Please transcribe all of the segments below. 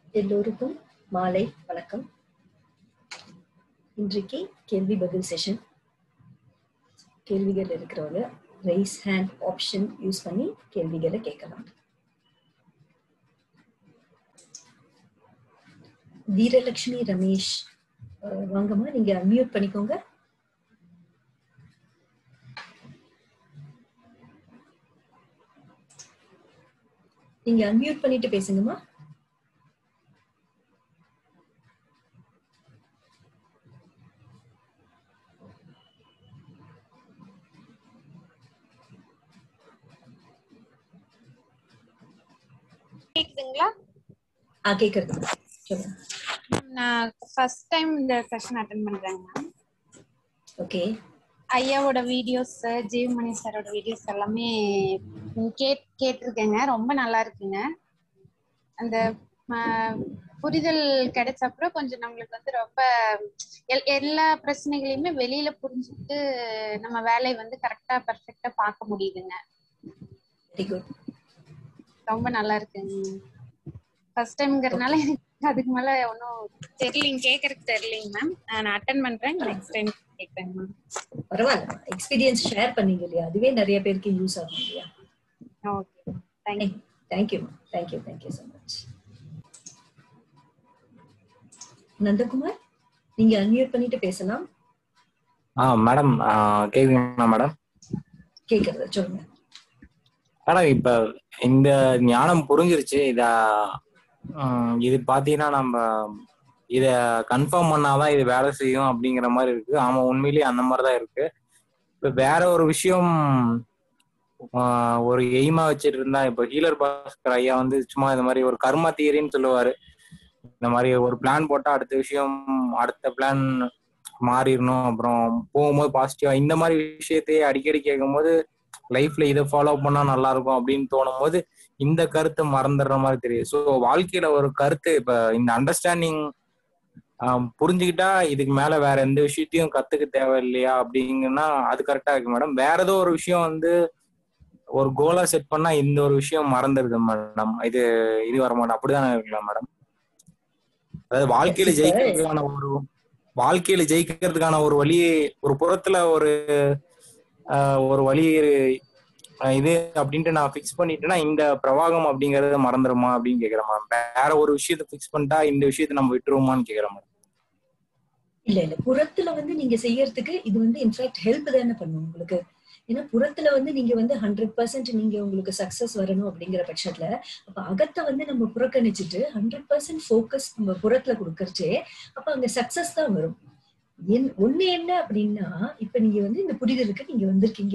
எல்லோருக்கும் மாலை வணக்கம் இன்றைக்கு கேள்வி பதில் செஷன் கேள்விகள் இருக்கிறவங்க ரைஸ் ஹேண்ட் ஆப்ஷன் யூஸ் பண்ணி கேள்விகளை கேட்கலாம் வீரலட்சுமி ரமேஷ் அஹ், வாங்கம்மா நீங்க அன்மியூட் பண்ணிக்கோங்க நீங்க அன்மியூட் பண்ணிட்டு பேசுங்கம்மா கேக்குதுங்களா ஆ கேக்குறது சொல்லுங்க நான் ஃபர்ஸ்ட் டைம் இந்த செஷன் அட்டன் பண்றேங்க மேம் ஓகே ஐயாவோட வீடியோஸ் ஜீவமணி சாரோட வீடியோஸ் எல்லாமே ம், கேட் கேட்டிருக்கேங்க ரொம்ப நல்லா இருக்குங்க அந்த ம, புரிதல் கிடைச்ச அப்புறம் கொஞ்சம் நம்மளுக்கு வந்து ரொம்ப எல்- எல்லா பிரச்சனைகளையுமே வெளியில புரிஞ்சுட்டு நம்ம வேலையை வந்து கரெக்டா பர்ஃபெக்டா பார்க்க முடியுதுங்க வெரி குட் ரொம்ப நல்லா இருக்குங்க ஃபர்ஸ்ட் டைம்ங்கிறதுனால எனக்கு அதுக்கு மேல ஒன்றும் தெரியலிங்க கேட்கறதுக்கு தெரியலிங்க மேம் நான் அட்டன் பண்றேன் நெக்ஸ்ட் டைம் கேட்குறேங்க மேம் பரவாயில்ல எக்ஸ்பீரியன்ஸ் ஷேர் பண்ணீங்க இல்லையா அதுவே நிறைய பேருக்கு யூஸ் ஆகும் இல்லையா okay thank you thank you thank you thank you so much Nandakumar நீங்க அன்மியூட் பண்ணிட்டு பேசலாம் ஆ மேடம் கேக்குதுங்களா மேடம் கேக்குறத சொல்லுங்க மேடம் இப்ப இந்த ஞானம் புரிஞ்சிருச்சு இத ம், இது பாத்தீங்கன்னா நம்ம இத கன்ஃபார்ம் பண்ணாதான் இது வேலை செய்யும் அப்படிங்கிற மாதிரி இருக்கு ஆமா உண்மையிலேயே அந்த மாதிரி தான் இருக்கு இப்ப வேற ஒரு விஷயம் ஆ, ஒரு எய்மா வச்சுட்டு இருந்தா இப்ப ஹீலர் பாஸ்கர் ஐயா வந்து சும்மா இந்த மாதிரி ஒரு கர்மா தியரின்னு சொல்லுவாரு இந்த மாதிரி ஒரு பிளான் போட்டா அடுத்த விஷயம் அடுத்த பிளான் மாறிடணும் அப்புறம் போகும்போது பாசிட்டிவா இந்த மாதிரி விஷயத்தையே அடிக்கடி கேட்கும்போது லைஃப்ல இதை ஃபாலோ பண்ணா நல்லா இருக்கும் அப்படின்னு தோணும் போது இந்த கருத்து மறந்துடுற மாதிரி தெரியுது ஸோ வாழ்க்கையில ஒரு கருத்து இப்ப இந்த அண்டர்ஸ்டாண்டிங் புரிஞ்சுக்கிட்டா இதுக்கு மேல வேற எந்த விஷயத்தையும் கத்துக்க தேவையில்லையா அப்படிங்கன்னா அது கரெக்டா இருக்கு மேடம் வேற ஏதோ ஒரு விஷயம் வந்து ஒரு கோலா செட் பண்ணா இந்த ஒரு விஷயம் மறந்துடுது மேடம் இது இது வர மாட்டோம் அப்படிதானே இருக்கலாம் மேடம் அதாவது வாழ்க்கையில Yes, sir. ஜெயிக்கிறதுக்கான ஒரு வாழ்க்கையில ஜெயிக்கிறதுக்கான ஒரு வழி ஒரு புறத்துல ஒரு ஆஹ், ஒரு வழி ஆஹ், இது அப்படின்ட்டு நான் ஃபிக்ஸ் பண்ணிட்டேன்னா இந்த பிரவாகம் அப்படிங்கறத மறந்துருமா அப்படின்னு கேக்குறேன் மேம் வேற ஒரு விஷயத்த ஃபிக்ஸ் பண்ணிட்டா இந்த விஷயத்த நம்ம விட்டுருவோமான்னு கேக்குறேன் மேம் இல்ல இல்ல புறத்துல வந்து நீங்க செய்யறதுக்கு இது வந்து இன்ஃபேக்ட் ஹெல்ப் தானே பண்ணும் உங்களுக்கு ஏன்னா புறத்துல வந்து நீங்க வந்து ஹண்ட்ரட் பர்சன்ட் நீங்க உங்களுக்கு சக்சஸ் வரணும் அப்படிங்கிற பட்சத்துல அப்ப அகத்தை வந்து நம்ம புறக்கணிச்சுட்டு ஹண்ட்ரட் பர்சன்ட் ஃபோக்கஸ் நம்ம புறத்துல கொடுக்கறச்சே அப்ப அங்க சக்சஸ் தான் வரும் என் ஒண்ணு என்ன அப்படின்னா இப்ப நீங்க வந்து இந்த புரிதலுக்கு நீங்க வந்திருக்கீங்க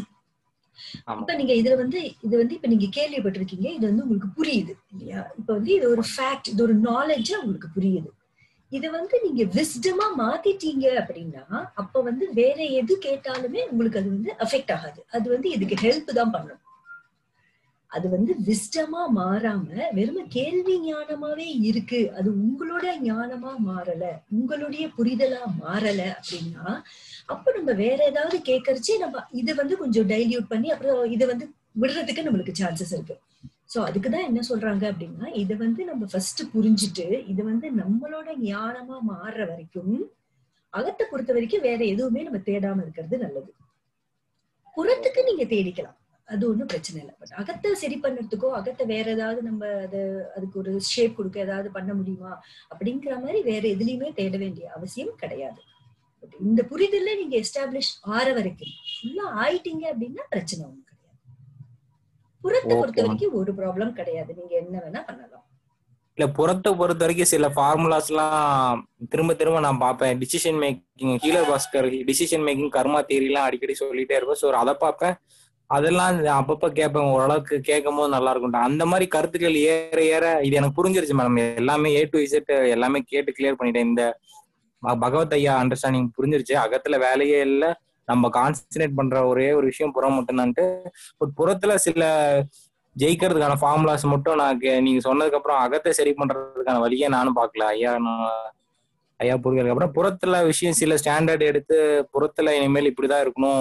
ஆமா இப்ப நீங்க இதுல வந்து இது வந்து இப்ப நீங்க கேள்விப்பட்டிருக்கீங்க இது வந்து உங்களுக்கு புரியுது இல்லையா இப்ப வந்து இது ஒரு ஃபேக்ட் இது ஒரு நாலேஜா உங்களுக்கு புரியுது இது வந்து நீங்க விஸ்டமா மாத்திட்டீங்க அப்படின்னா அப்ப வந்து வேற எது கேட்டாலுமே உங்களுக்கு அது வந்து அஃபெக்ட் ஆகாது அது வந்து இதுக்கு ஹெல்ப் தான் பண்ணும் அது வந்து விஸ்டமா மாறாம வெறும் கேள்வி ஞானமாவே இருக்கு அது உங்களோட ஞானமா மாறல உங்களுடைய புரிதலா மாறல அப்படின்னா அப்ப நம்ம வேற ஏதாவது கேட்கறச்சே நம்ம இதை வந்து கொஞ்சம் டைல்யூட் பண்ணி அப்புறம் இதை வந்து விடுறதுக்கு நம்மளுக்கு சான்சஸ் இருக்கு சோ அதுக்குதான் என்ன சொல்றாங்க அப்படின்னா இதை வந்து நம்ம ஃபர்ஸ்ட் புரிஞ்சுட்டு இது வந்து நம்மளோட ஞானமா மாறுற வரைக்கும் அகத்தை பொறுத்த வரைக்கும் வேற எதுவுமே நம்ம தேடாம இருக்கிறது நல்லது புறத்துக்கு நீங்க தேடிக்கலாம் அது ஒண்ணும் பிரச்சனை இல்லை பட் அகத்தை சரி பண்ணுறதுக்கோ அகத்தை வேற ஏதாவது நம்ம அதை அதுக்கு ஒரு ஷேப் கொடுக்க ஏதாவது பண்ண முடியுமா அப்படிங்கிற மாதிரி வேற எதுலயுமே தேட வேண்டிய அவசியம் கிடையாது But இந்த புரிதல்ல நீங்க எஸ்டாப்ளிஷ் ஆற வரைக்கும் ஃபுல்லா ஆயிட்டீங்க அப்படின்னா பிரச்சனை ஒண்ணும் கிடையாது புறத்தை Okay, பொறுத்த ma'am. வரைக்கும் ஒரு ப்ராப்ளம் கிடையாது நீங்க என்ன வேணா பண்ணலாம் இல்ல புறத்தை பொறுத்த வரைக்கும் சில ஃபார்முலாஸ் எல்லாம் திரும்ப திரும்ப நான் பார்ப்பேன் decision making healer Bhaskar decision making karma theory எல்லாம் அடிக்கடி சொல்லிட்டே இருப்பேன் ஸோ அதை பார்ப்பேன் அதெல்லாம் அப்பப்ப கேட்பேன் ஓரளவுக்கு கேட்கும் போது நல்லா இருக்கும் அந்த மாதிரி கருத்துக்கள் ஏற ஏற இது எனக்கு புரிஞ்சிருச்சு மேடம் எல்லாமே ஏ டு இசட் எல்லாமே கேட்டு கிளியர் பண்ணிட்டேன் இந்த ப- பகவத் ஐயா அண்டர்ஸ்டாண்டிங் புரிஞ்சிருச்சு அகத்துல வேலையே இல்லை நம்ம கான்சன்ட்ரேட் பண்ற ஒரே ஒரு விஷயம் புறம் மட்டும்தான்ட்டு பட் புறத்துல சில ஜெயிக்கிறதுக்கான ஃபார்முலாஸ் மட்டும் நான் கே- நீங்க சொன்னதுக்கு அப்புறம் அகத்தை சரி பண்றதுக்கான வழியே நானும் பார்க்கல ஐயா நான் ஐயா புரிஞ்சதுக்கு அப்புறம் புறத்துல விஷயம் சில ஸ்டாண்டர்ட் எடுத்து புறத்துல இனிமேல் இப்படிதான் இருக்கணும்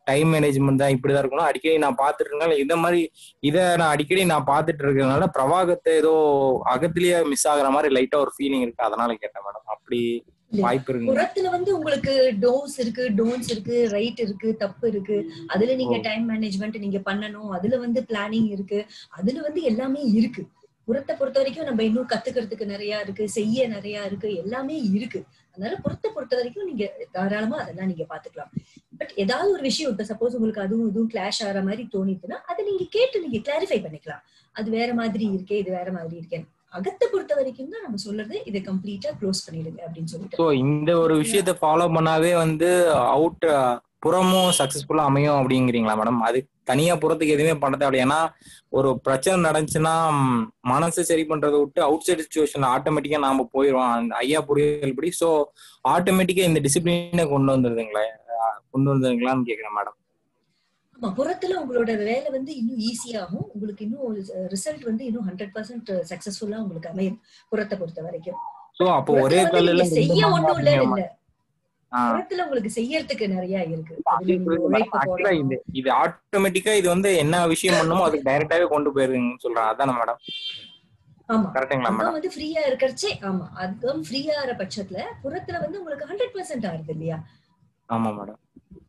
டைம் மேனேஜ்மெண்ட் தான் இப்படிதான் இருக்கணும் அடிக்கடி நான் பார்த்துட்டு இருக்கேன் இந்த மாதிரி இதை நான் அடிக்கடி நான் பார்த்துட்டு இருக்கிறதுனால பிரவாகத்தை ஏதோ அகத்திலேயே மிஸ் ஆகுற மாதிரி லைட்டா ஒரு ஃபீலிங் இருக்கு அதனால கேட்டேன் மேடம் அப்படி இல்ல, வாய்ப்பு இருக்குங்க புறத்துல வந்து உங்களுக்கு டோஸ் இருக்கு டோன்ஸ் இருக்கு ரைட் இருக்கு தப்பு இருக்கு அதுல நீங்க ஓ. டைம் மேனேஜ்மெண்ட் நீங்க பண்ணணும் அதுல வந்து பிளானிங் இருக்கு அதுல வந்து எல்லாமே இருக்கு புறத்தை பொறுத்த வரைக்கும் நம்ம இன்னும் கத்துக்கிறதுக்கு நிறைய இருக்கு செய்ய நிறைய இருக்கு எல்லாமே இருக்கு அதனால புறத்தை பொறுத்த வரைக்கும் நீங்க தாராளமா அதெல்லாம் நீங்க பாத்துக்கலாம் பட் ஏதாவது ஒரு விஷயம் இப்ப சப்போஸ் உங்களுக்கு அதுவும் இதுவும் கிளாஷ் ஆகிற மாதிரி தோணிச்சுன்னா அதை நீங்க கேட்டு நீங்க கிளாரிஃபை பண்ணிக்கலாம் அது வேற மாதிரி இருக்கே இது வேற மாதிரி இருக்கே அகத்தை பொறுத்த வரைக்கும் தான் நம்ம சொல்றது இதை கம்ப்ளீட்டா க்ளோஸ் பண்ணிடுங்க அப்படின்னு சொல்லிட்டு ஸோ இந்த ஒரு விஷயத்த ஃபாலோ பண்ணாவே வந்து அவுட் புறமும் சக்சஸ்ஃபுல்லா அமையும் அப்படிங்கிறீங்களா மேடம் அது தனியா புறத்துக்கு எதுவுமே பண்ண தேவையில்ல ஏன்னா ஒரு பிரச்சனை நடந்துச்சுன்னா ம், மனசு சரி பண்றதை விட்டு அவுட் சைடு சுச்சுவேஷன்ல ஆட்டோமேட்டிக்கா நாம போயிடுவோம் அந்த ஐயா புரியல் படி ஸோ ஆட்டோமேட்டிக்கா இந்த டிசிப்ளினை கொண்டு வந்துருதுங்களா அஹ் கொண்டு வந்துருங்களான்னு கேக்குறேன் மேடம் ஆமா புறத்துல உங்களோட வேலை வந்து இன்னும் ஈஸியாகும் உங்களுக்கு இன்னும் ரிசல்ட் வந்து இன்னும் ஹண்ட்ரட் பர்சன்ட் சக்சஸ்ஃபுல்லா உங்களுக்கு அமையும் புறத்தை பொறுத்த வரைக்கும் ஸோ அப்போ ஒரே புறத்துல வந்து கல்லுல நீங்க செய்ய ஒண்ணும் இல்ல இல்ல ஆ. புறத்துல உங்களுக்கு செய்யறதுக்கு நிறைய இருக்கு அதுல நீங்க Actually, உழைப்பு இது போடணும் இது ஆட்டோமேட்டிக்கா இது வந்து என்ன விஷயம் பண்ணுமோ அதுக்கு டைரக்டாவே கொண்டு போயிருதுன்னு சொல்றேன் அதானே மேடம் ஆமா கரெக்டுங்களா மேடம் அகம் வந்து ஃப்ரீயா இருக்கறச்சே ஆமா அகம் ஃப்ரீயா ஆற பட்சத்துல புறத்துல வந்து உங்களுக்கு ஹண்ட்ரட் பர்சன்ட் ஆறுது இல்லையா ஆமா மேடம்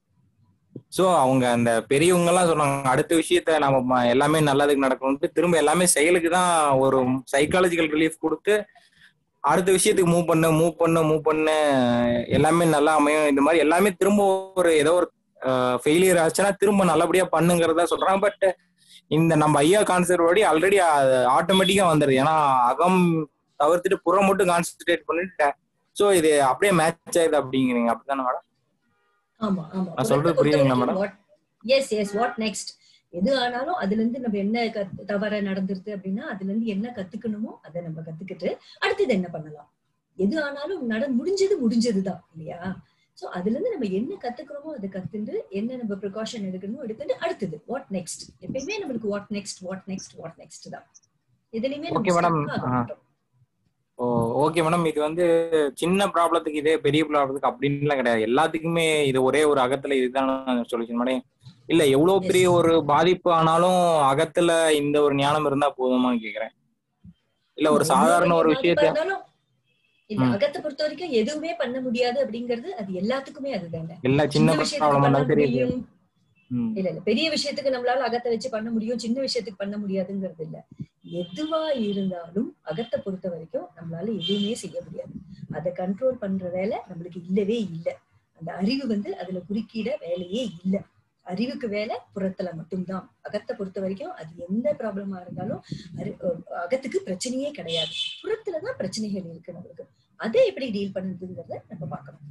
சோ அவங்க அந்த பெரியவங்க எல்லாம் சொன்னாங்க அடுத்த விஷயத்த நம்ம ம- எல்லாமே நல்லதுக்கு நடக்கணும்ட்டு திரும்ப எல்லாமே செயலுக்கு தான் ஒரு சைக்காலஜிக்கல் ரிலீஃப் கொடுத்து அடுத்த விஷயத்துக்கு மூவ் பண்ணு மூவ் பண்ணு மூவ் பண்ணு எல்லாமே நல்லா அமையும் இந்த மாதிரி எல்லாமே திரும்ப ஒரு ஏதோ ஒரு ஃபெயிலியர் ஆச்சுன்னா திரும்ப நல்லபடியா பண்ணுங்கிறதா சொல்றாங்க பட் இந்த நம்ம ஐயா கான்செப்ட் படி ஆல்ரெடி ஆட்டோமேட்டிக்கா வந்துருது ஏன்னா அகம் தவிர்த்துட்டு புறம் மட்டும் கான்சென்ட்ரேட் பண்ணிட்டு சோ இது அப்படியே மேட்ச் ஆகுது அப்படிங்கிறீங்க அப்படித்தானே மேடம் ஆமா ஆமா நான் சொல்றது புரியுதுங்களா madam? Yes yes what next எது ஆனாலும் அதுல இருந்து நம்ம என்ன கத்- தவற நடந்துருது அப்படின்னா அதுல இருந்து என்ன கத்துக்கணுமோ அதை நம்ம கத்துக்கிட்டு அடுத்தது என்ன பண்ணலாம் எது ஆனாலும் நட முடிஞ்சது முடிஞ்சதுதான் இல்லையா சோ அதுல இருந்து நம்ம என்ன கத்துக்கிறோமோ அதை கத்துண்டு என்ன நம்ம ப்ரிகாஷன் எடுக்கணுமோ எடுத்துட்டு அடுத்தது வாட் நெக்ஸ்ட் எப்பயுமே நம்மளுக்கு what next what next what next தான் எதுலயுமே Okay, madam. ஆ. ஓ ஓகே மேடம் இது வந்து சின்ன ப்ராப்ளத்துக்கு இதே பெரிய ப்ராப்ளத்துக்கு அப்படின்லாம் கிடையாது எல்லாத்துக்குமே இது ஒரே ஒரு அகத்துல இதுதான் சொல்லிச்சு மேடம் இல்ல எவ்வளவு பெரிய Yes. ஒரு பாதிப்பு ஆனாலும் அகத்துல இந்த ஒரு ஞானம் இருந்தா போதுமான்னு கேக்குறேன் இல்ல ஒரு சாதாரண ஒரு விஷயத்த இல்ல ம். அகத்தை பொறுத்த வரைக்கும் எதுவுமே பண்ண முடியாது அப்படிங்கிறது அது எல்லாத்துக்குமே அதுதானே எல்லா சின்ன விஷயத்துக்கு ப்ராப்ளம் பண்ண இருந்தாலும் சரி முடியும் ம். இல்ல இல்ல பெரிய விஷயத்துக்கு நம்மளால அகத்தை வச்சு பண்ண முடியும் சின்ன விஷயத்துக்கு பண்ண முடியாதுங்கிறது இல்ல எதுவா இருந்தாலும் அகத்தை பொறுத்த வரைக்கும் நம்மளால எதுவுமே செய்ய முடியாது அதை கண்ட்ரோல் பண்ற வேலை நம்மளுக்கு இல்லவே இல்ல அந்த அறிவு வந்து அதுல குறுக்கிட வேலையே இல்ல அறிவுக்கு வேலை புறத்துல மட்டும்தான் அகத்தை பொறுத்த வரைக்கும் அது எந்த ப்ராப்ளமா இருந்தாலும் அறி- அஹ் அகத்துக்கு பிரச்சனையே கிடையாது புறத்துலதான் பிரச்சனைகள் இருக்கு நம்மளுக்கு அதை எப்படி டீல் பண்ணுறதுங்கிறத நம்ம பார்க்கணும்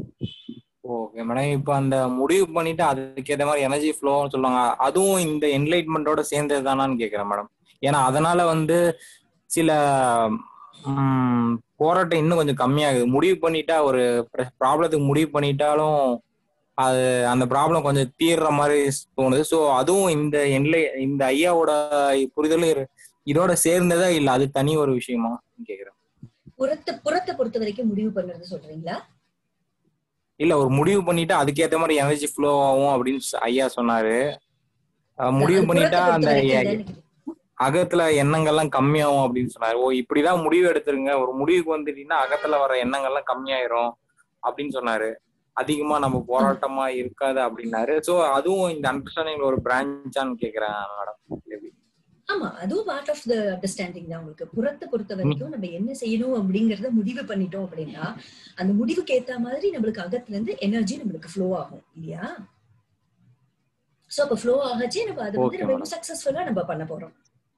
ஓகே மேடம் இப்போ அந்த முடிவு பண்ணிட்டு அதுக்கேற்ற மாதிரி எனர்ஜி ஃப்ளோன்னு சொல்லுவாங்க அதுவும் இந்த என்லைட்மெண்ட்டோட சேர்ந்தது தானான்னு கேட்குறேன் மேடம் ஏன்னா அதனால வந்து சில ம், போராட்டம் இன்னும் கொஞ்சம் கம்மியாகுது முடிவு பண்ணிட்டா ஒரு ப்ராப்ளத்துக்கு முடிவு பண்ணிட்டாலும் அது அந்த ப்ராப்ளம் கொஞ்சம் தீர்ற மாதிரி தோணுது ஸோ அதுவும் இந்த என்லை இந்த ஐயாவோட புரிதலும் இரு- இதோட சேர்ந்ததா இல்லை அது தனி ஒரு விஷயமா கேட்குறேன் புறத்தை புறத்தை பொறுத்த வரைக்கும் முடிவு பண்றது சொல்றீங்களா இல்ல ஒரு முடிவு பண்ணிட்டு அதுக்கேத்த மாதிரி எனர்ஜி ஃப்ளோ ஆகும் அப்படின்னு சொ- ஐயா சொன்னாரு அஹ் முடிவு அது பண்ணிட்டா புறத்தை அந்த பொறுத்த வரைக்கும் எ- தானே. அகத்துல எண்ணங்கள்லாம் கம்மியாகும் அப்படின்னு சொன்னாரு ஓ இப்படிதான் முடிவு எடுத்துருங்க ஒரு முடிவுக்கு வந்துட்டீங்கன்னா அகத்துல வர எண்ணங்கள்லாம் கம்மியாயிரும் அப்படின்னு சொன்னாரு அதிகமா நம்ம போராட்டமா இருக்காது அப்படின்னாரு சோ அதுவும் இந்த அண்டர்ஸ்டாண்டிங் ஒரு பிரான்ச்சான்னு கேக்குறேன் மேடம் ஆமா அதுவும் பார்ட் ஆஃப் த அண்டர்ஸ்டாண்டிங் தான் உங்களுக்கு புறத்தை பொறுத்த வரைக்கும் நம்ம என்ன செய்யணும் அப்படிங்கறத முடிவு பண்ணிட்டோம் அப்படின்னா அந்த முடிவுக்கு ஏத்த மாதிரி நம்மளுக்கு அகத்துல இருந்து எனர்ஜி நம்மளுக்கு ஃப்ளோ ஆகும் இல்லையா சோ அப்ப ஃப்ளோ ஆகச்சே நம்ம அதை வந்து Okay, நம்ம madam. இன்னும் சக்சஸ்ஃபுல்லா நம்ம பண்ண போறோம்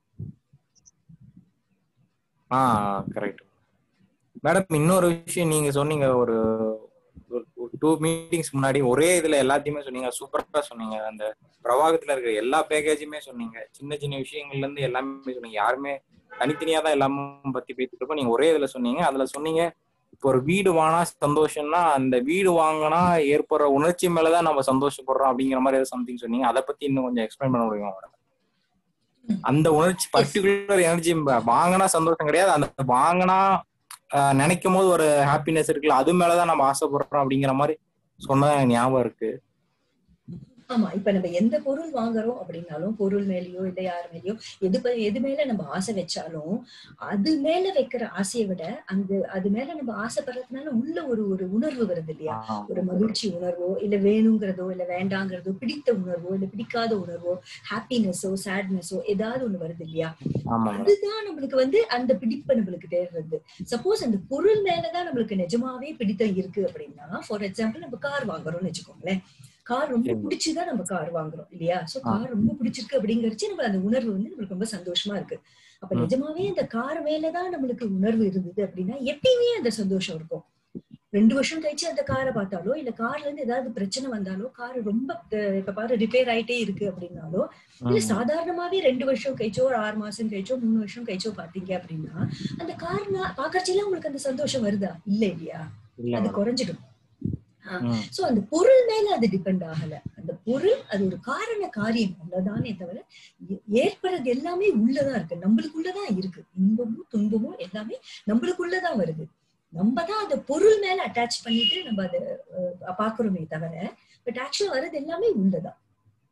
ஆ கரெக்ட் மேடம் இன்னொரு விஷயம் நீங்க சொன்னீங்க ஒரு டூ மீட்டிங்ஸ் முன்னாடி ஒரே இதுல எல்லாத்தையுமே சொன்னீங்க சூப்பரா சொன்னீங்க அந்த பிரவாகத்துல இருக்கிற எல்லா பேக்கேஜுமே சொன்னீங்க சின்ன சின்ன விஷயங்கள்ல இருந்து எல்லாமே சொன்னீங்க யாருமே தனித்தனியா தான் எல்லாமே பத்தி பேசிட்டு இருக்கோம் நீங்க ஒரே இதுல சொன்னீங்க அதுல சொன்னீங்க இப்போ ஒரு வீடு வாங்கினா சந்தோஷம்னா அந்த வீடு வாங்கினா ஏற்படுற உணர்ச்சி மேலதான் நம்ம சந்தோஷப்படுறோம் அப்படிங்கிற மாதிரி ஏதோ சம்திங் சொன்னீங்க அதை பத்தி இன்னும் கொஞ்சம் எக்ஸ்பிளைன் பண்ண முடியுமா மேடம் அந்த உணர்ச்சி பர்டிகுலர் எனர்ஜி வாங்கினா சந்தோஷம் கிடையாது அந்த வாங்கினா நினைக்கும் போது ஒரு ஹாப்பினஸ் இருக்குல்ல அது மேலதான் நம்ம ஆசைப்படுறோம் அப்படிங்கிற மாதிரி சொன்ன ஞாபகம் இருக்கு ஆமா இப்ப நம்ம எந்த பொருள் வாங்குறோம் அப்படின்னாலும் பொருள் மேலயோ இல்ல யார் மேலயோ எது ப- எது மேல நம்ம ஆசை வச்சாலும் அது மேல வைக்கிற ஆசையை விட அந்த அது மேல நம்ம ஆசைப்படுறதுனால உள்ள ஒரு ஒரு உணர்வு வருது இல்லையா ஒரு மகிழ்ச்சி உணர்வோ இல்ல வேணுங்கிறதோ இல்ல வேண்டாங்கிறதோ பிடித்த உணர்வோ இல்ல பிடிக்காத உணர்வோ ஹாப்பினஸோ சேட்னஸோ ஏதாவது ஒண்ணு வருது இல்லையா ஆமா மேடம் அதுதான் நம்மளுக்கு வந்து அந்த பிடிப்பு நம்மளுக்கு தேடுறது சப்போஸ் அந்த பொருள் மேலதான் நம்மளுக்கு நிஜமாவே பிடித்தம் இருக்கு அப்படின்னா ஃபார் எக்ஸாம்பிள் நம்ம கார் வாங்குறோம்னு வச்சுக்கோங்களேன் கார் ரொம்ப சரி. பிடிச்சுதான் நம்ம கார் வாங்குறோம் இல்லையா சோ ஆ. கார் ரொம்ப பிடிச்சிருக்கு அப்படிங்கறச்சு நம்ம அந்த உணர்வு வந்து நம்மளுக்கு ரொம்ப சந்தோஷமா இருக்கு அப்ப ம். நிஜமாவே அந்த கார் மேலதான் நம்மளுக்கு உணர்வு இருந்தது அப்படின்னா எப்பயுமே அந்த சந்தோஷம் இருக்கும் ரெண்டு வருஷம் கழிச்சு அந்த காரை பார்த்தாலோ இல்ல கார்ல இருந்து ஏதாவது பிரச்சனை வந்தாலோ கார் ரொம்ப அஹ், இப்ப பாரு ரிப்பேர் ஆயிட்டே இருக்கு அப்படின்னாலோ இல்ல ம். சாதாரணமாவே ரெண்டு வருஷம் கழிச்சோ ஒரு ஆறு மாசம் கழிச்சோ மூணு வருஷம் கழிச்சோ பாத்தீங்க அப்படின்னா அந்த கார் பாக்கறச்சில உங்களுக்கு அந்த சந்தோஷம் வருதா இல்ல இல்லையா இல்ல அது மேடம் குறைஞ்சிடும் ம். சோ அந்த பொருள் மேல அது டிபெண்ட் ஆகல அந்த பொருள் அது ஒரு காரண காரியம் அவ்வளவுதானே தவிர ஏ- ஏற்படுறது எல்லாமே உள்ளதான் இருக்கு நம்மளுக்குள்ளதான் இருக்கு இன்பமும் துன்பமும் எல்லாமே நம்மளுக்குள்ளதான் வருது நம்ம தான் அந்த பொருள் மேல அட்டாச் பண்ணிட்டு நம்ம அதை அஹ், பாக்குறோமே தவிர பட் ஆக்சுவலா வர்றது எல்லாமே உள்ளதான்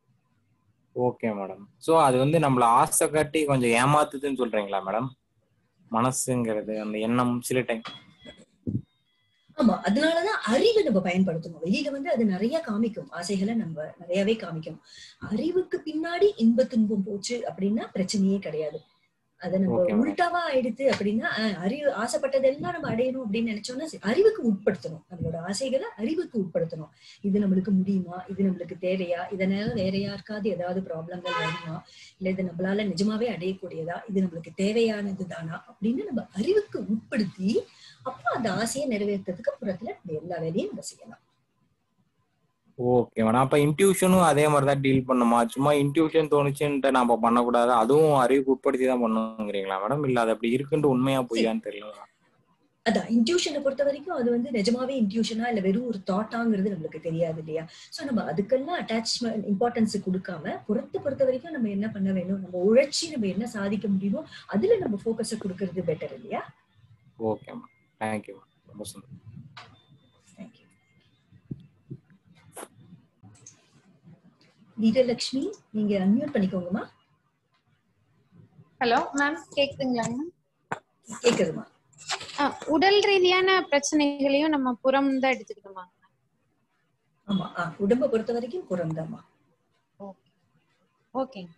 ஓகே மேடம் சோ அது வந்து நம்மள ஆசை காட்டி கொஞ்சம் ஏமாத்துதுன்னு சொல்றீங்களா மேடம் மனசுங்கிறது அந்த எண்ணம் சில டைம் ஆமா அதனாலதான் அறிவை நம்ம பயன்படுத்தணும் வெளியில வந்து அது நிறைய காமிக்கும் ஆசைகளை நம்ம நிறையவே காமிக்கும் அறிவுக்கு பின்னாடி இன்ப துன்பம் போச்சு அப்படின்னா பிரச்சனையே கிடையாது அதை நம்ம Okay, madam. உள்டாவா ஆயிடுத்து அப்படின்னா அஹ், அறிவு ஆசைப்பட்டதெல்லாம் நம்ம அடையணும் அப்படின்னு நினைச்சோம்னா சரி, அறிவுக்கு உட்படுத்தணும் நம்மளோட ஆசைகளை அறிவுக்கு உட்படுத்தணும் இது நம்மளுக்கு முடியுமா இது நம்மளுக்கு தேவையா இதனால வேற யாருக்காவது ஏதாவது ப்ராப்ளங்கள் வருமா இல்ல இது நம்மளால நிஜமாவே அடையக்கூடியதா இது நம்மளுக்கு தேவையானது தானா அப்படின்னு நம்ம அறிவுக்கு உட்படுத்தி அப்போ அந்த ஆசையை நிறைவேற்றுறதுக்கு புறத்துல நம்ம எல்லா வேலையும் நம்ம செய்யலாம் ஓகே மேடம் அப்ப இன்ட்யூஷனும் அதே மாதிரி தான் டீல் பண்ணுமா சும்மா இன்ட்யூஷன் தோணுச்சுன்ட்டு நம்ம பண்ணக்கூடாது அதுவும் அறிவுக்கு உட்படுத்தி தான் பண்ணுங்கிறீங்களா மேடம் இல்ல அது அப்படி இருக்குன்ட்டு உண்மையா பொய்யான்னு தெரியல அதான் இன்ட்யூஷனை பொறுத்த வரைக்கும் அது வந்து நிஜமாவே இன்ட்யூஷனா இல்ல வெறும் ஒரு தாட்டாங்கிறது நம்மளுக்கு தெரியாது இல்லையா சோ நம்ம அதுக்கெல்லாம் அட்டாச்மெண்ட் இம்பார்ட்டன்ஸ் கொடுக்காம புறத்தை பொறுத்த வரைக்கும் நம்ம என்ன பண்ண வேணும் நம்ம உழைச்சி நம்ம என்ன சாதிக்க முடியுமோ அதுல நம்ம ஃபோக்கஸை கொடுக்கறது பெட்டர் இல்லையா ஓகே மேம் தேங்க்யூ ரொம்ப சந்தோஷம் தேங்க்யூ வீரலட்சுமி நீங்க அன்மியூட் பண்ணிக்கோங்கம்மா ஹலோ மேம் கேக்குதுங்களாங்க கேக்குதுமா ஆ, உடல் ரீதியான பிரச்சனைகளையும் நம்ம புறம் தான் எடுத்துக்கணுமா ஆமா ஆ, உடம்ப பொறுத்த வரைக்கும் புறம்தாம்மா ஓகேங்க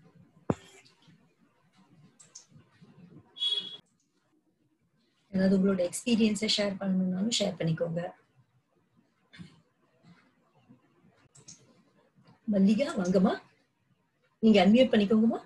ஏதாவது உங்களோட எக்ஸ்பீரியன்ஸை ஷேர் பண்ணணும்னாலும் ஷேர் பண்ணிக்கோங்க மல்லிகா வாங்கம்மா நீங்க அன்மியூட் பண்ணிக்கோங்கம்மா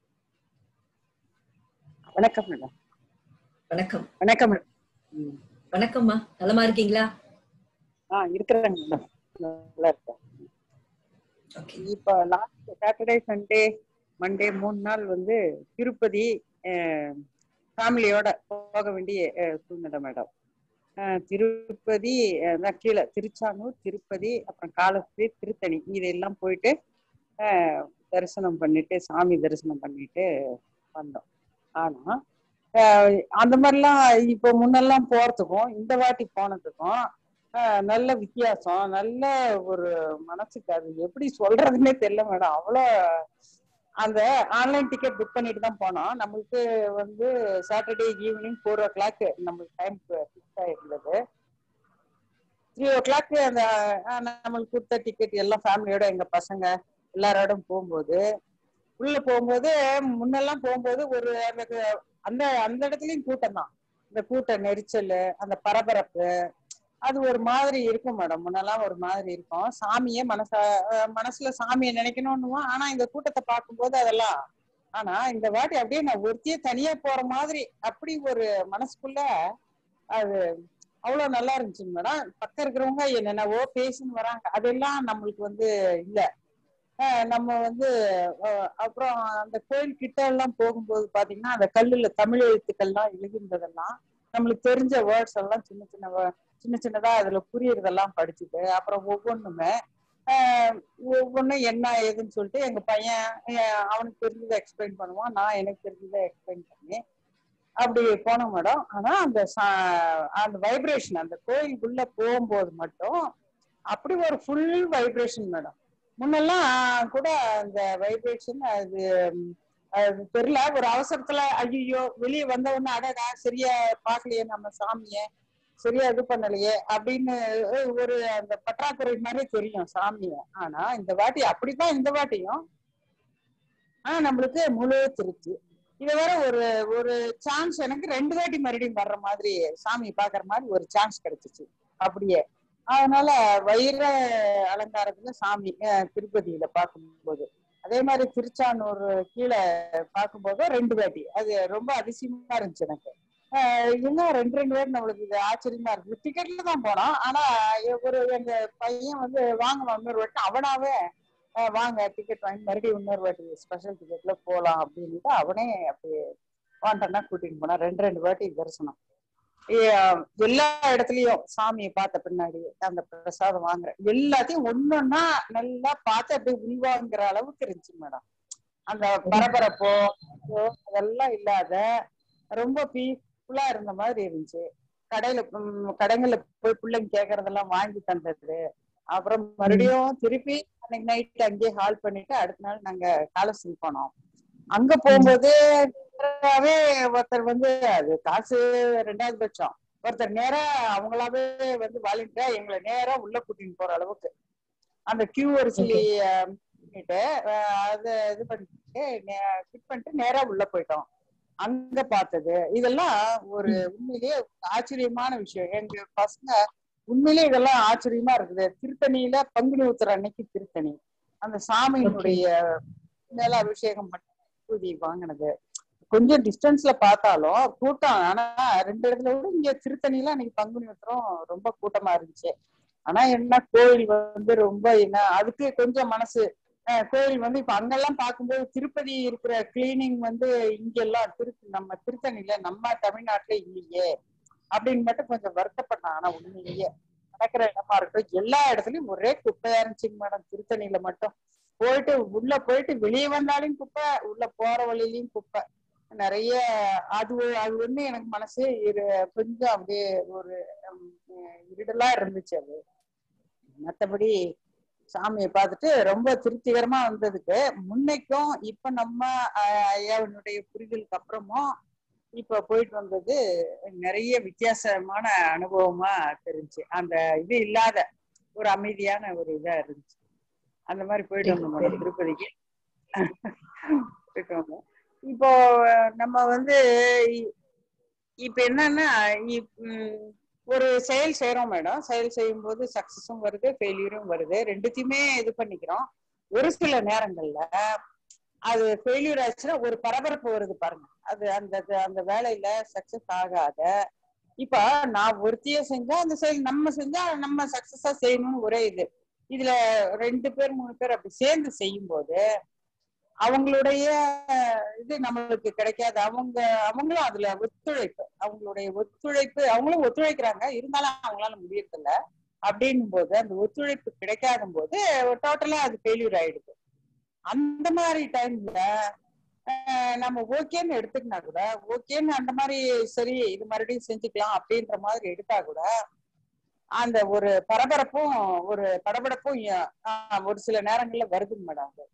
வணக்கம் மேடம் வணக்கம் வணக்கம் மேடம் ம். வணக்கம்மா நலமா இருக்கீங்களா ஆ இருக்கிறேங்க மேடம் நல்லா இருக்கேன் ஓகே இப்போ லாஸ்ட் சாட்டர்டே சண்டே மண்டே மூணு நாள் வந்து திருப்பதி ஃபேமிலியோட போக வேண்டிய அஹ், சூழ்நிலை மேடம் அஹ், திருப்பதி அஹ், தான் கீழே திருச்சானூர் திருப்பதி அப்புறம் காலஸ்ரீ திருத்தணி இதெல்லாம் போயிட்டு அஹ், தரிசனம் பண்ணிட்டு சாமி தரிசனம் பண்ணிட்டு வந்தோம் ஆனா அஹ், அந்த மாதிரிலாம் இப்போ முன்னெல்லாம் போறதுக்கும் இந்த வாட்டி போனதுக்கும் ஆஹ் நல்ல வித்தியாசம் நல்ல ஒரு மனசுக்கு அது எப்படி சொல்றதுன்னே தெரியல மேடம் அவ்வளோ அந்த ஆன்லைன் டிக்கெட் புக் பண்ணிட்டு தான் போனோம் நம்மளுக்கு வந்து Saturday evening four o'clock நம்மளுக்கு டைம் ஃபிக்ஸ் ஆயிருந்தது த்ரீ ஓ கிளாக் அந்த ஆஹ் நம்மளுக்கு கொடுத்த டிக்கெட் எல்லாம் ஃபேமிலியோட எங்க பசங்க எல்லாரோட போகும்போது உள்ள போகும்போது முன்னெல்லாம் போகும்போது ஒரு அந்த அந்த அந்த இடத்துலயும் கூட்டம் தான் இந்த கூட்ட நெரிச்சல் அந்த பரபரப்பு அது ஒரு மாதிரி இருக்கும் மேடம் முன்னெல்லாம் ஒரு மாதிரி இருக்கும் சாமியே மனச அஹ் மனசுல சாமியை நினைக்கணும்னுவோம் ஆனா இந்த கூட்டத்தை பார்க்கும்போது அதெல்லாம் ஆனா இந்த வாட்டி அப்படியே நான் ஒருத்தியே தனியா போற மாதிரி அப்படி ஒரு மனசுக்குள்ள அது அவ்வளவு நல்லா இருந்துச்சு மேடம் பக்கம் இருக்கிறவங்க என்னென்னவோ பேசின்னு வராங்க அதெல்லாம் நம்மளுக்கு வந்து இல்ல அஹ் நம்ம வந்து அஹ் அப்புறம் அந்த கோயில் கிட்ட எல்லாம் போகும்போது பாத்தீங்கன்னா அந்த கல்லுல தமிழ் எழுத்துக்கள்லாம் எழுதியிருந்ததெல்லாம் நம்மளுக்கு தெரிஞ்ச வேர்ட்ஸ் எல்லாம் சின்ன சின்ன wo- சின்ன சின்னதா அதுல புரியறதெல்லாம் படிச்சுட்டு அப்புறம் ஒவ்வொன்றுமே ஆஹ் ஒவ்வொன்றும் என்ன ஏதுன்னு சொல்லிட்டு எங்க பையன் அஹ் அவனுக்கு தெரிஞ்சதை எக்ஸ்பிளைன் பண்ணுவான் நான் எனக்கு தெரிஞ்சதை எக்ஸ்பிளைன் பண்ணி அப்படி போனோம் மேடம் ஆனா அந்த சா- அந்த வைப்ரேஷன் அந்த கோயிலுக்குள்ள போகும்போது மட்டும் அப்படி ஒரு ஃபுல் வைப்ரேஷன் மேடம் முன்னெல்லாம் கூட அந்த வைப்ரேஷன் அது ம், அது தெரியல ஒரு அவசரத்துல ஐயோ வெளியே வந்த உடனே அடடா சரியா பார்க்கலையே நம்ம சாமிய சரியா இது பண்ணலையே அப்படின்னு ஒரு அந்த பற்றாக்குறை மாதிரி தெரியும் சாமிய ஆனா இந்த வாட்டி அப்படிதான் இந்த வாட்டியும் ஆனா நம்மளுக்கு முழு திருப்தி இது வேற ஒரு ஒரு சான்ஸ் எனக்கு ரெண்டு வாட்டி மறுபடியும் வர்ற மாதிரி சாமி பாக்குற மாதிரி ஒரு சான்ஸ் கிடைச்சிச்சு அப்படியே அதனால வைர அலங்காரத்துல சாமி அஹ், திருப்பதியில பார்க்கும்போது அதே மாதிரி திருச்சானூர் கீழே பார்க்கும்போது ரெண்டு வாட்டி அது ரொம்ப அதிசயமா இருந்துச்சு எனக்கு ஆஹ் இன்னும் ரெண்டு ரெண்டு பேர் நம்மளுக்கு இது ஆச்சரியமா இருக்கு டிக்கெட்ல தான் போனோம் ஆனா ஒரு எங்க பையன் வந்து வாங்க இன்னொரு வாட்டி அவனாவே ஆஹ் வாங்க டிக்கெட் வாங்கி மறுபடியும் இன்னொரு வாட்டி ஸ்பெஷல் டிக்கெட்ல போலாம் அப்படின்ட்டு அவனே அப்படி வாண்டனா கூட்டிட்டு போனான் ரெண்டு ரெண்டு வாட்டி தரிசனம் ஏ- எல்லா இடத்துலயும் சாமியை பார்த்த பின்னாடி அந்த பிரசாதம் வாங்குறேன் எல்லாத்தையும் ஒன்னொன்னா நல்லா பார்த்து அப்படியே உள்வாங்குற அளவுக்கு இருந்துச்சு மேடம் அந்த பரபரப்போ இதோ அதெல்லாம் இல்லாத ரொம்ப பீஸ்ஃபுல்லா இருந்த மாதிரி இருந்துச்சு கடையில உம், கடைகள்ல போய் பிள்ளைங்க கேக்குறதெல்லாம் வாங்கி தந்தது அப்புறம் மறுபடியும் திருப்பி அன்னைக்கு நைட் அங்கேயே ஹால் பண்ணிட்டு அடுத்த நாள் நாங்க காலசி போனோம் அங்க போகும்போது நேராவே ஒருத்தர் வந்து அது காசு ரெண்டாவது பட்சம் ஒருத்தர் நேரா அவங்களாவே வந்து வாலண்டியா எங்களை நேரா உள்ள கூட்டிட்டு போற அளவுக்கு அந்த கியூ வரிசை அஹ், பண்ணிட்டு அஹ், அதை இது பண்ணிட்டு ஃபிட் பண்ணிட்டு நேரா உள்ள போயிட்டோம் அங்க பார்த்தது இதெல்லாம் ஒரு உண்மையிலேயே ஆச்சரியமான விஷயம் எங்க பசங்க உண்மையிலேயே இதெல்லாம் ஆச்சரியமா இருக்குது திருத்தணியில பங்குனி உத்திர அன்னைக்கு திருத்தணி அந்த சாமியினுடைய மேல அபிஷேகம் பண்ணி பூதி வாங்கினது கொஞ்சம் டிஸ்டன்ஸ்ல பார்த்தாலும் கூட்டம் ஆனா ரெண்டு இடத்துல விட இங்க திருத்தணியில அன்னைக்கு பங்குனி உத்திரம் ரொம்ப கூட்டமா இருந்துச்சு ஆனா என்ன கோயில் வந்து ரொம்ப என்ன அதுக்கு கொஞ்சம் மனசு அஹ் கோயில் வந்து இப்ப அங்கெல்லாம் பார்க்கும்போது திருப்பதி இருக்கிற கிளீனிங் வந்து இங்கெல்லாம் திரு நம்ம திருத்தணியில நம்ம தமிழ்நாட்டுல இல்லையே அப்படின்னு மட்டும் கொஞ்சம் வருத்தப்பட்டேன் ஆனா உண்மையிலேயே நடக்கிற இடமா இருக்கட்டும் எல்லா இடத்துலயும் ஒரே குப்பையா இருந்துச்சுங்க மேடம் திருத்தணியில மட்டும் போயிட்டு உள்ள போயிட்டு வெளியே வந்தாலும் குப்பை உள்ள போற வழியிலயும் குப்பை நிறைய அது ஒரு- அது வந்து எனக்கு மனசு இரு கொஞ்சம் அப்படியே ஒரு ஹம், இருடலா இருந்துச்சு அது மத்தபடி சாமியை பார்த்துட்டு ரொம்ப திருப்திகரமா வந்ததுக்கு முன்னைக்கும் இப்ப நம்ம ஆஹ், ஐயாவினுடைய புரிதலுக்கு அப்புறமும் இப்ப போயிட்டு வந்தது நிறைய வித்தியாசமான அனுபவமா தெரிஞ்சு அந்த இது இல்லாத ஒரு அமைதியான ஒரு இதா இருந்துச்சு அந்த மாதிரி போயிட்டு வந்தோம் மேடம் திருப்பதிக்கு போயிட்டு வந்தோம் இப்போ அஹ், நம்ம வந்து இ- இப்ப என்னன்னா இப்- உம், ஒரு செயல் செய்யறோம் மேடம் செயல் செய்யும் போது சக்சஸும் வருது ஃபெயிலியரும் வருது ரெண்டுத்தையுமே இது பண்ணிக்கிறோம் ஒரு சில நேரங்கள்ல அது ஃபெயிலியர் ஆச்சுன்னா ஒரு பரபரப்பு வருது பாருங்க அது அந்த அது- அந்த வேலையில சக்சஸ் ஆகாத இப்ப நான் ஒருத்திய செஞ்சா அந்த செயல் நம்ம செஞ்சா நம்ம சக்சஸா செய்யணும்னு ஒரே இது இதுல ரெண்டு பேர் மூணு பேர் அப்படி சேர்ந்து செய்யும் போது அவங்களுடைய இது நம்மளுக்கு கிடைக்காது அவங்க அவங்களும் அதுல ஒத்துழைப்பு அவங்களுடைய ஒத்துழைப்பு அவங்களும் ஒத்துழைக்கிறாங்க இருந்தாலும் அவங்களால முடியறதில்ல அப்படின்னும் போது அந்த ஒத்துழைப்பு கிடைக்காத போது டோட்டலா அது ஃபெயிலியர் ஆயிடுது அந்த மாதிரி டைம்ல நம்ம ஓகேன்னு எடுத்துக்கினா கூட ஓகேன்னு அந்த மாதிரி சரி இது மறுபடியும் செஞ்சுக்கலாம் அப்படின்ற மாதிரி எடுத்தா கூட அந்த ஒரு பரபரப்பும் ஒரு படபடப்பும் எ- ஆஹ் ஒரு சில நேரங்கள்ல வருதுங்க மேடம் அது.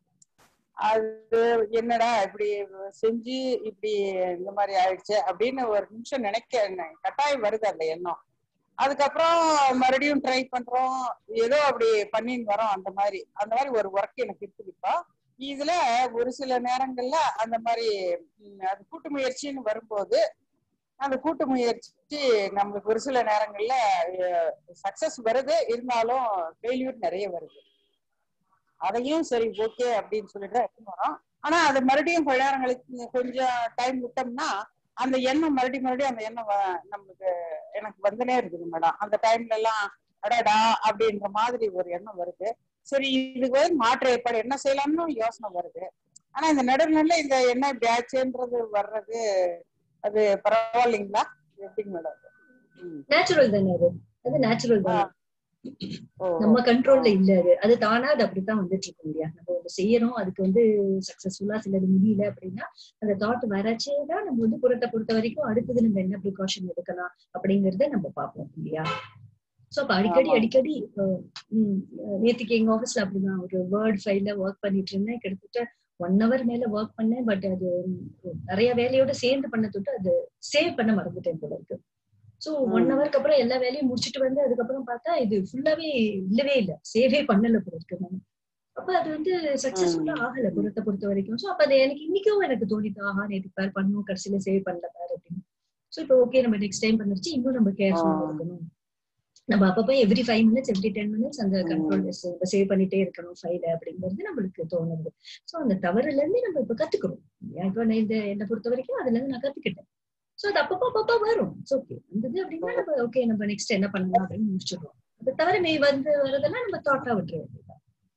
அது என்னடா இப்படி செஞ்சு இப்படி இந்த மாதிரி ஆயிடுச்சு அப்படின்னு ஒரு நிமிஷம் நினைக்க ந- கட்டாயம் வருது அந்த எண்ணம் அதுக்கப்புறம் மறுபடியும் ட்ரை பண்றோம் ஏதோ அப்படி பண்ணின்னு வரோம் அந்த மாதிரி அந்த மாதிரி ஒரு ஒர்க் எனக்கு இருக்குது இப்போ இதுல ஒரு சில நேரங்கள்ல அந்த மாதிரி ம், அது கூட்டு முயற்சின்னு வரும்போது அந்த கூட்டு முயற்சி நம்மளுக்கு ஒரு சில நேரங்கள்ல சக்சஸ் வருது இருந்தாலும் ஃபெயில்யூர் நிறைய வருது அதையும் சரி ஓகே அப்படின்னு சொல்லிட்டு தான் எடுத்துன்னு வரோம் ஆனா அது மறுபடியும் கொஞ்ச நேரம் கழிச்சு கொஞ்சம் டைம் விட்டோம்னா அந்த எண்ணம் மறுபடியும் மறுபடியும் அந்த எண்ணம் வ- நம்மளுக்கு எனக்கு வந்துனே இருக்குது மேடம் அந்த டைம்ல எல்லாம் அடடா அப்படின்ற மாதிரி ஒரு எண்ணம் வருது சரி இதுக்கு வந்து மாற்று ஏற்பாடு என்ன செய்யலாம்னு யோசனை வருது ஆனா இந்த நடுநிலை இந்த என்ன இப்படி ஆச்சுன்றது வர்றது அது பரவாயில்லைங்களா எப்படிங்க மேடம் நேச்சுரல் தானே அது அது நேச்சுரல் தானே ஓ நம்ம கண்ட்ரோல்ல இல்ல அது அது தானா அது அப்படித்தான் வந்துட்டு இருக்கும் இல்லையா நம்ம ஒண்ணு செய்யறோம் அதுக்கு வந்து சக்சஸ்ஃபுல்லா சிலது முடியல அப்படின்னா அந்த தாட் வரச்சே தான் நம்ம வந்து புறத்தை பொறுத்த வரைக்கும் அடுத்தது நம்ம என்ன ப்ரிகாஷன் எடுக்கலாம் அப்படிங்கறத நம்ம பார்ப்போம் இல்லையா சோ அப்ப அடிக்கடி ஆமா. அடிக்கடி அஹ், ம், அஹ், நேத்துக்கு எங்க ஆபீஸ்ல அப்படிதான் ஒரு வேர்ட் ஃபைல்ல ஒர்க் பண்ணிட்டு இருந்தேன் கிட்டத்தட்ட ஒன் ஹவர் மேல ஒர்க் பண்ணேன் பட் அது உம், நிறைய வேலையோட சேர்ந்து பண்ண தொட்டு அது சேவ் பண்ண மறந்துட்டேன் போல இருக்கு சோ ஒன் ம். ஹவருக்கு அப்புறம் எல்லா வேலையும் முடிச்சிட்டு வந்து அதுக்கப்புறம் பார்த்தா இது ஃபுல்லாவே இல்லவே இல்ல சேவே பண்ணல போல இருக்கு நான் அப்ப அது வந்து சக்சஸ்ஃபுல்லா ம். ஆகல பொறுத்த பொறுத்த வரைக்கும் சோ அப்ப அது எனக்கு இன்னைக்கும் எனக்கு தோணிட்டு ஆஹா நேற்று பேர் பண்ணும் கடைசியில சேவ் பண்ணல பேர் அப்படின்னு சோ இப்போ ஓகே நம்ம நெக்ஸ்ட் டைம் பண்ணிருச்சு இன்னும் நம்ம கேர்ஃபுல்லா ஆ. இருக்கணும் நம்ம அப்பப்ப every five minutes every ten minutes அந்த ம். கண்ட்ரோல் சேவ் பண்ணிட்டே இருக்கணும் ஃபைல அப்படிங்கிறது நம்மளுக்கு தோணுது சோ அந்த தவறுல இருந்து நம்ம இப்ப கத்துக்கிறோம் இல்லையா? இப்ப நான் இந்த என்னை பொறுத்த வரைக்கும் அதுல இருந்து நான் கத்துக்கிட்டேன் சோ அது அப்பப்போ அப்பப்போ வரும் ஓகே வந்தது அப்படின்னா நம்ம ஓகே நம்ம நெக்ஸ்ட் என்ன பண்ணலாம் அப்படின்னு முடிச்சிடுறோம் அது தவிர மே வந்து வரதெல்லாம் நம்ம தாட்டா விட்டுற வேண்டியதுதான்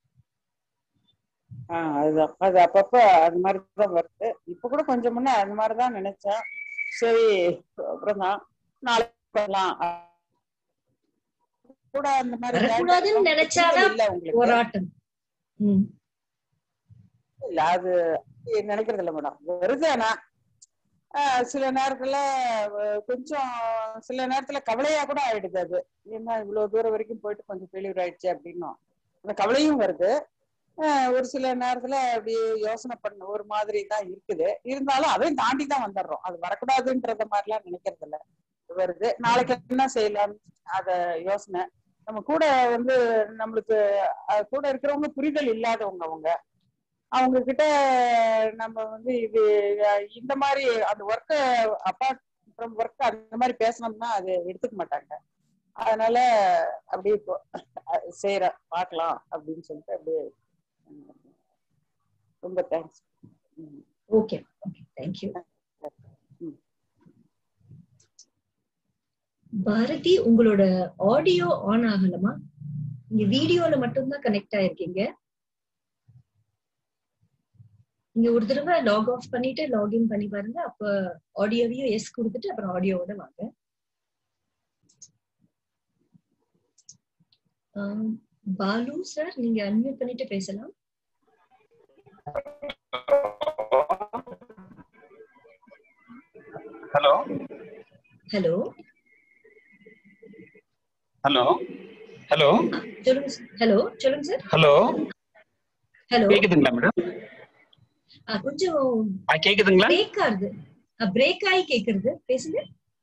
ஆஹ் அதுதான் அது அப்பப்ப அது மாதிரிதான் வருது இப்ப கூட கொஞ்சம் முன்ன அது மாதிரிதான் நினைச்சேன் சரி அப்புறம் தான் நாளைக்கு பண்ணலாம் கூட அந்த மாதிரி வரக்கூடாதுன்னு guidelines நினைச்சாதான் இல்ல உங்களுக்கு போராட்டம் ம் இல்ல அது நினைக்கிறது இல்ல மேடம் வருது ஆனா ஆஹ் சில நேரத்துல அஹ் கொஞ்சம் சில நேரத்துல கவலையா கூட ஆயிடுது அது என்ன இவ்வளவு தூரம் வரைக்கும் போயிட்டு கொஞ்சம் ஃபெயிலியர் ஆயிடுச்சு அப்படின்னும் அந்த கவலையும் வருது ஆஹ் ஒரு சில நேரத்துல அப்படி யோசனை பண்ண ஒரு மாதிரி தான் இருக்குது இருந்தாலும் அதையும் தாண்டி தான் வந்துடுறோம் அது வரக்கூடாதுன்றத மாதிரிலாம் நினைக்கிறது இல்ல வருது நாளைக்கு என்ன செய்யலாம் அத யோசனை நம்ம கூட வந்து நம்மளுக்கு அஹ் கூட இருக்கிறவங்க புரிதல் இல்லாதவங்க அவங்க அவங்க கிட்ட நம்ம வந்து இது அஹ் இந்த மாதிரி அந்த ஒர்க்க அப்பார்ட் ஃப்ரம் ஒர்க் அந்த மாதிரி பேசணும்னா அது எடுத்துக்க மாட்டாங்க அதனால அப்படியே இப்போ செய்யற பார்க்கலாம் அப்படின்னு சொல்லிட்டு அப்படியே உம், ரொம்ப தேங்க்ஸ் ஓகே ஓகே தேங்க்யூ ம். பாரதி உங்களோட ஆடியோ ஆன் ஆகலமா நீங்க வீடியோல மட்டும்தான் கனெக்ட் ஆயிருக்கீங்க நீங்க ஒரு தடவை லாக் ஆஃப் பண்ணிட்டு லாகின் பண்ணி பாருங்க அப்ப ஆடியோவையும் எஸ் கொடுத்துட்டு அப்புறம் ஆடியோவோட வாங்க ஆம், பாலு சார் நீங்க அன்மியூட் பண்ணிட்டு பேசலாம் ஹலோ ஹலோ ஹலோ ஹலோ சொல்லுங்க ஹலோ சொல்லுங்க சார் ஹலோ ஹலோ கேக்குதுங்களா மேடம் கொஞ்சம் ஆ கேக்குதுங்களா பிரேக் ஆகுது பிரேக் ஆகி கேக்குறது பேசுங்க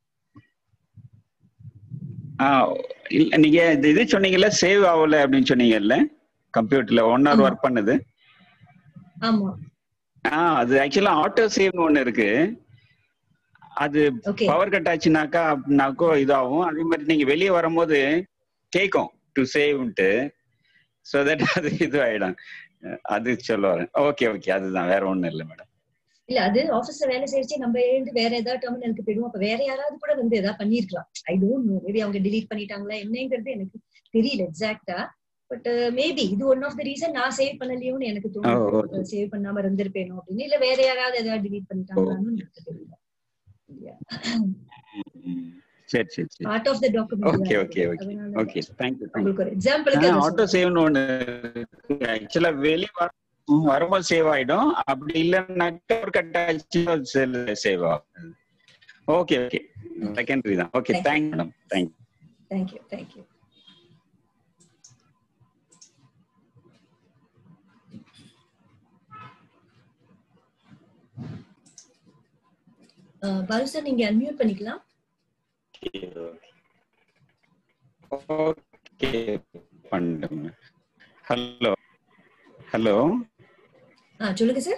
ஆ இல்ல நீங்க இந்த இது சொன்னீங்கல்ல சேவ் ஆகல அப்படின்னு சொன்னீங்கல்ல கம்ப்யூட்டர்ல ஒன் ஹவர் ஆமா. ஒர்க் பண்ணுது ஆமா ஆ அது ஆக்சுவலா ஆட்டோ சேவ்னு ஒண்ணு இருக்கு அது ஓகே பவர் கட் ஆச்சுனாக்கா அப்படின்னாக்கோ இதாகும் அதே மாதிரி நீங்க வெளியே வரும்போது கேட்கும் டு சேவ்ன்ட்டு ஸோ தட் அது இது ஆயிடும் அது சொல்ல வரேன் ஓகே ஓகே அதுதான் வேற ஒண்ணும் இல்லை மேடம் இல்ல அது ஆபீஸ்ல வேலை செய்யச்சு நம்ம எழுந்து வேற ஏதாவது டெர்மினலுக்கு போயிடுவோம் அப்ப வேற யாராவது கூட வந்து ஏதாவது பண்ணிருக்கலாம் ஐ டோன்ட் நோ மேபி அவங்க delete பண்ணிட்டாங்களா என்னங்கிறது எனக்கு தெரியல எக்ஸாக்டா பட் மேபி இது ஒன் ஆஃப் த ரீசன் நான் சேவ் பண்ணலையோன்னு எனக்கு ஓ, தோணுது okay. சேவ் பண்ணாம இருந்திருப்பேனோ அப்படின்னு இல்ல வேற யாராவது ஏதாவது delete பண்ணிட்டாங்களான்னு எனக்கு தெரியல சரி சரி சரி part of the document okay okay okay okay thank you thank you உங்களுக்கு ஒரு எக்ஸாம்பிளுக்கு ஆட்டோ சேவ்னு ஒண்ணு ஆக்சுவலா வெளிய வர ம், வரும்போது சேவ் ஆயிடும் அப்படி இல்லைன்னாக்கா ஒரு கட் ஆச்சு சேவ் ஆகும் ஓகே ஓகே செகண்டரி தான் okay Thank you. Thank madam thank thank you thank you Balu sir நீங்க அன்மியூட் பண்ணிக்கலாம் ஓகே பண்ணுங்க ஹலோ ஹலோ ஆ சொல்லுங்க சார்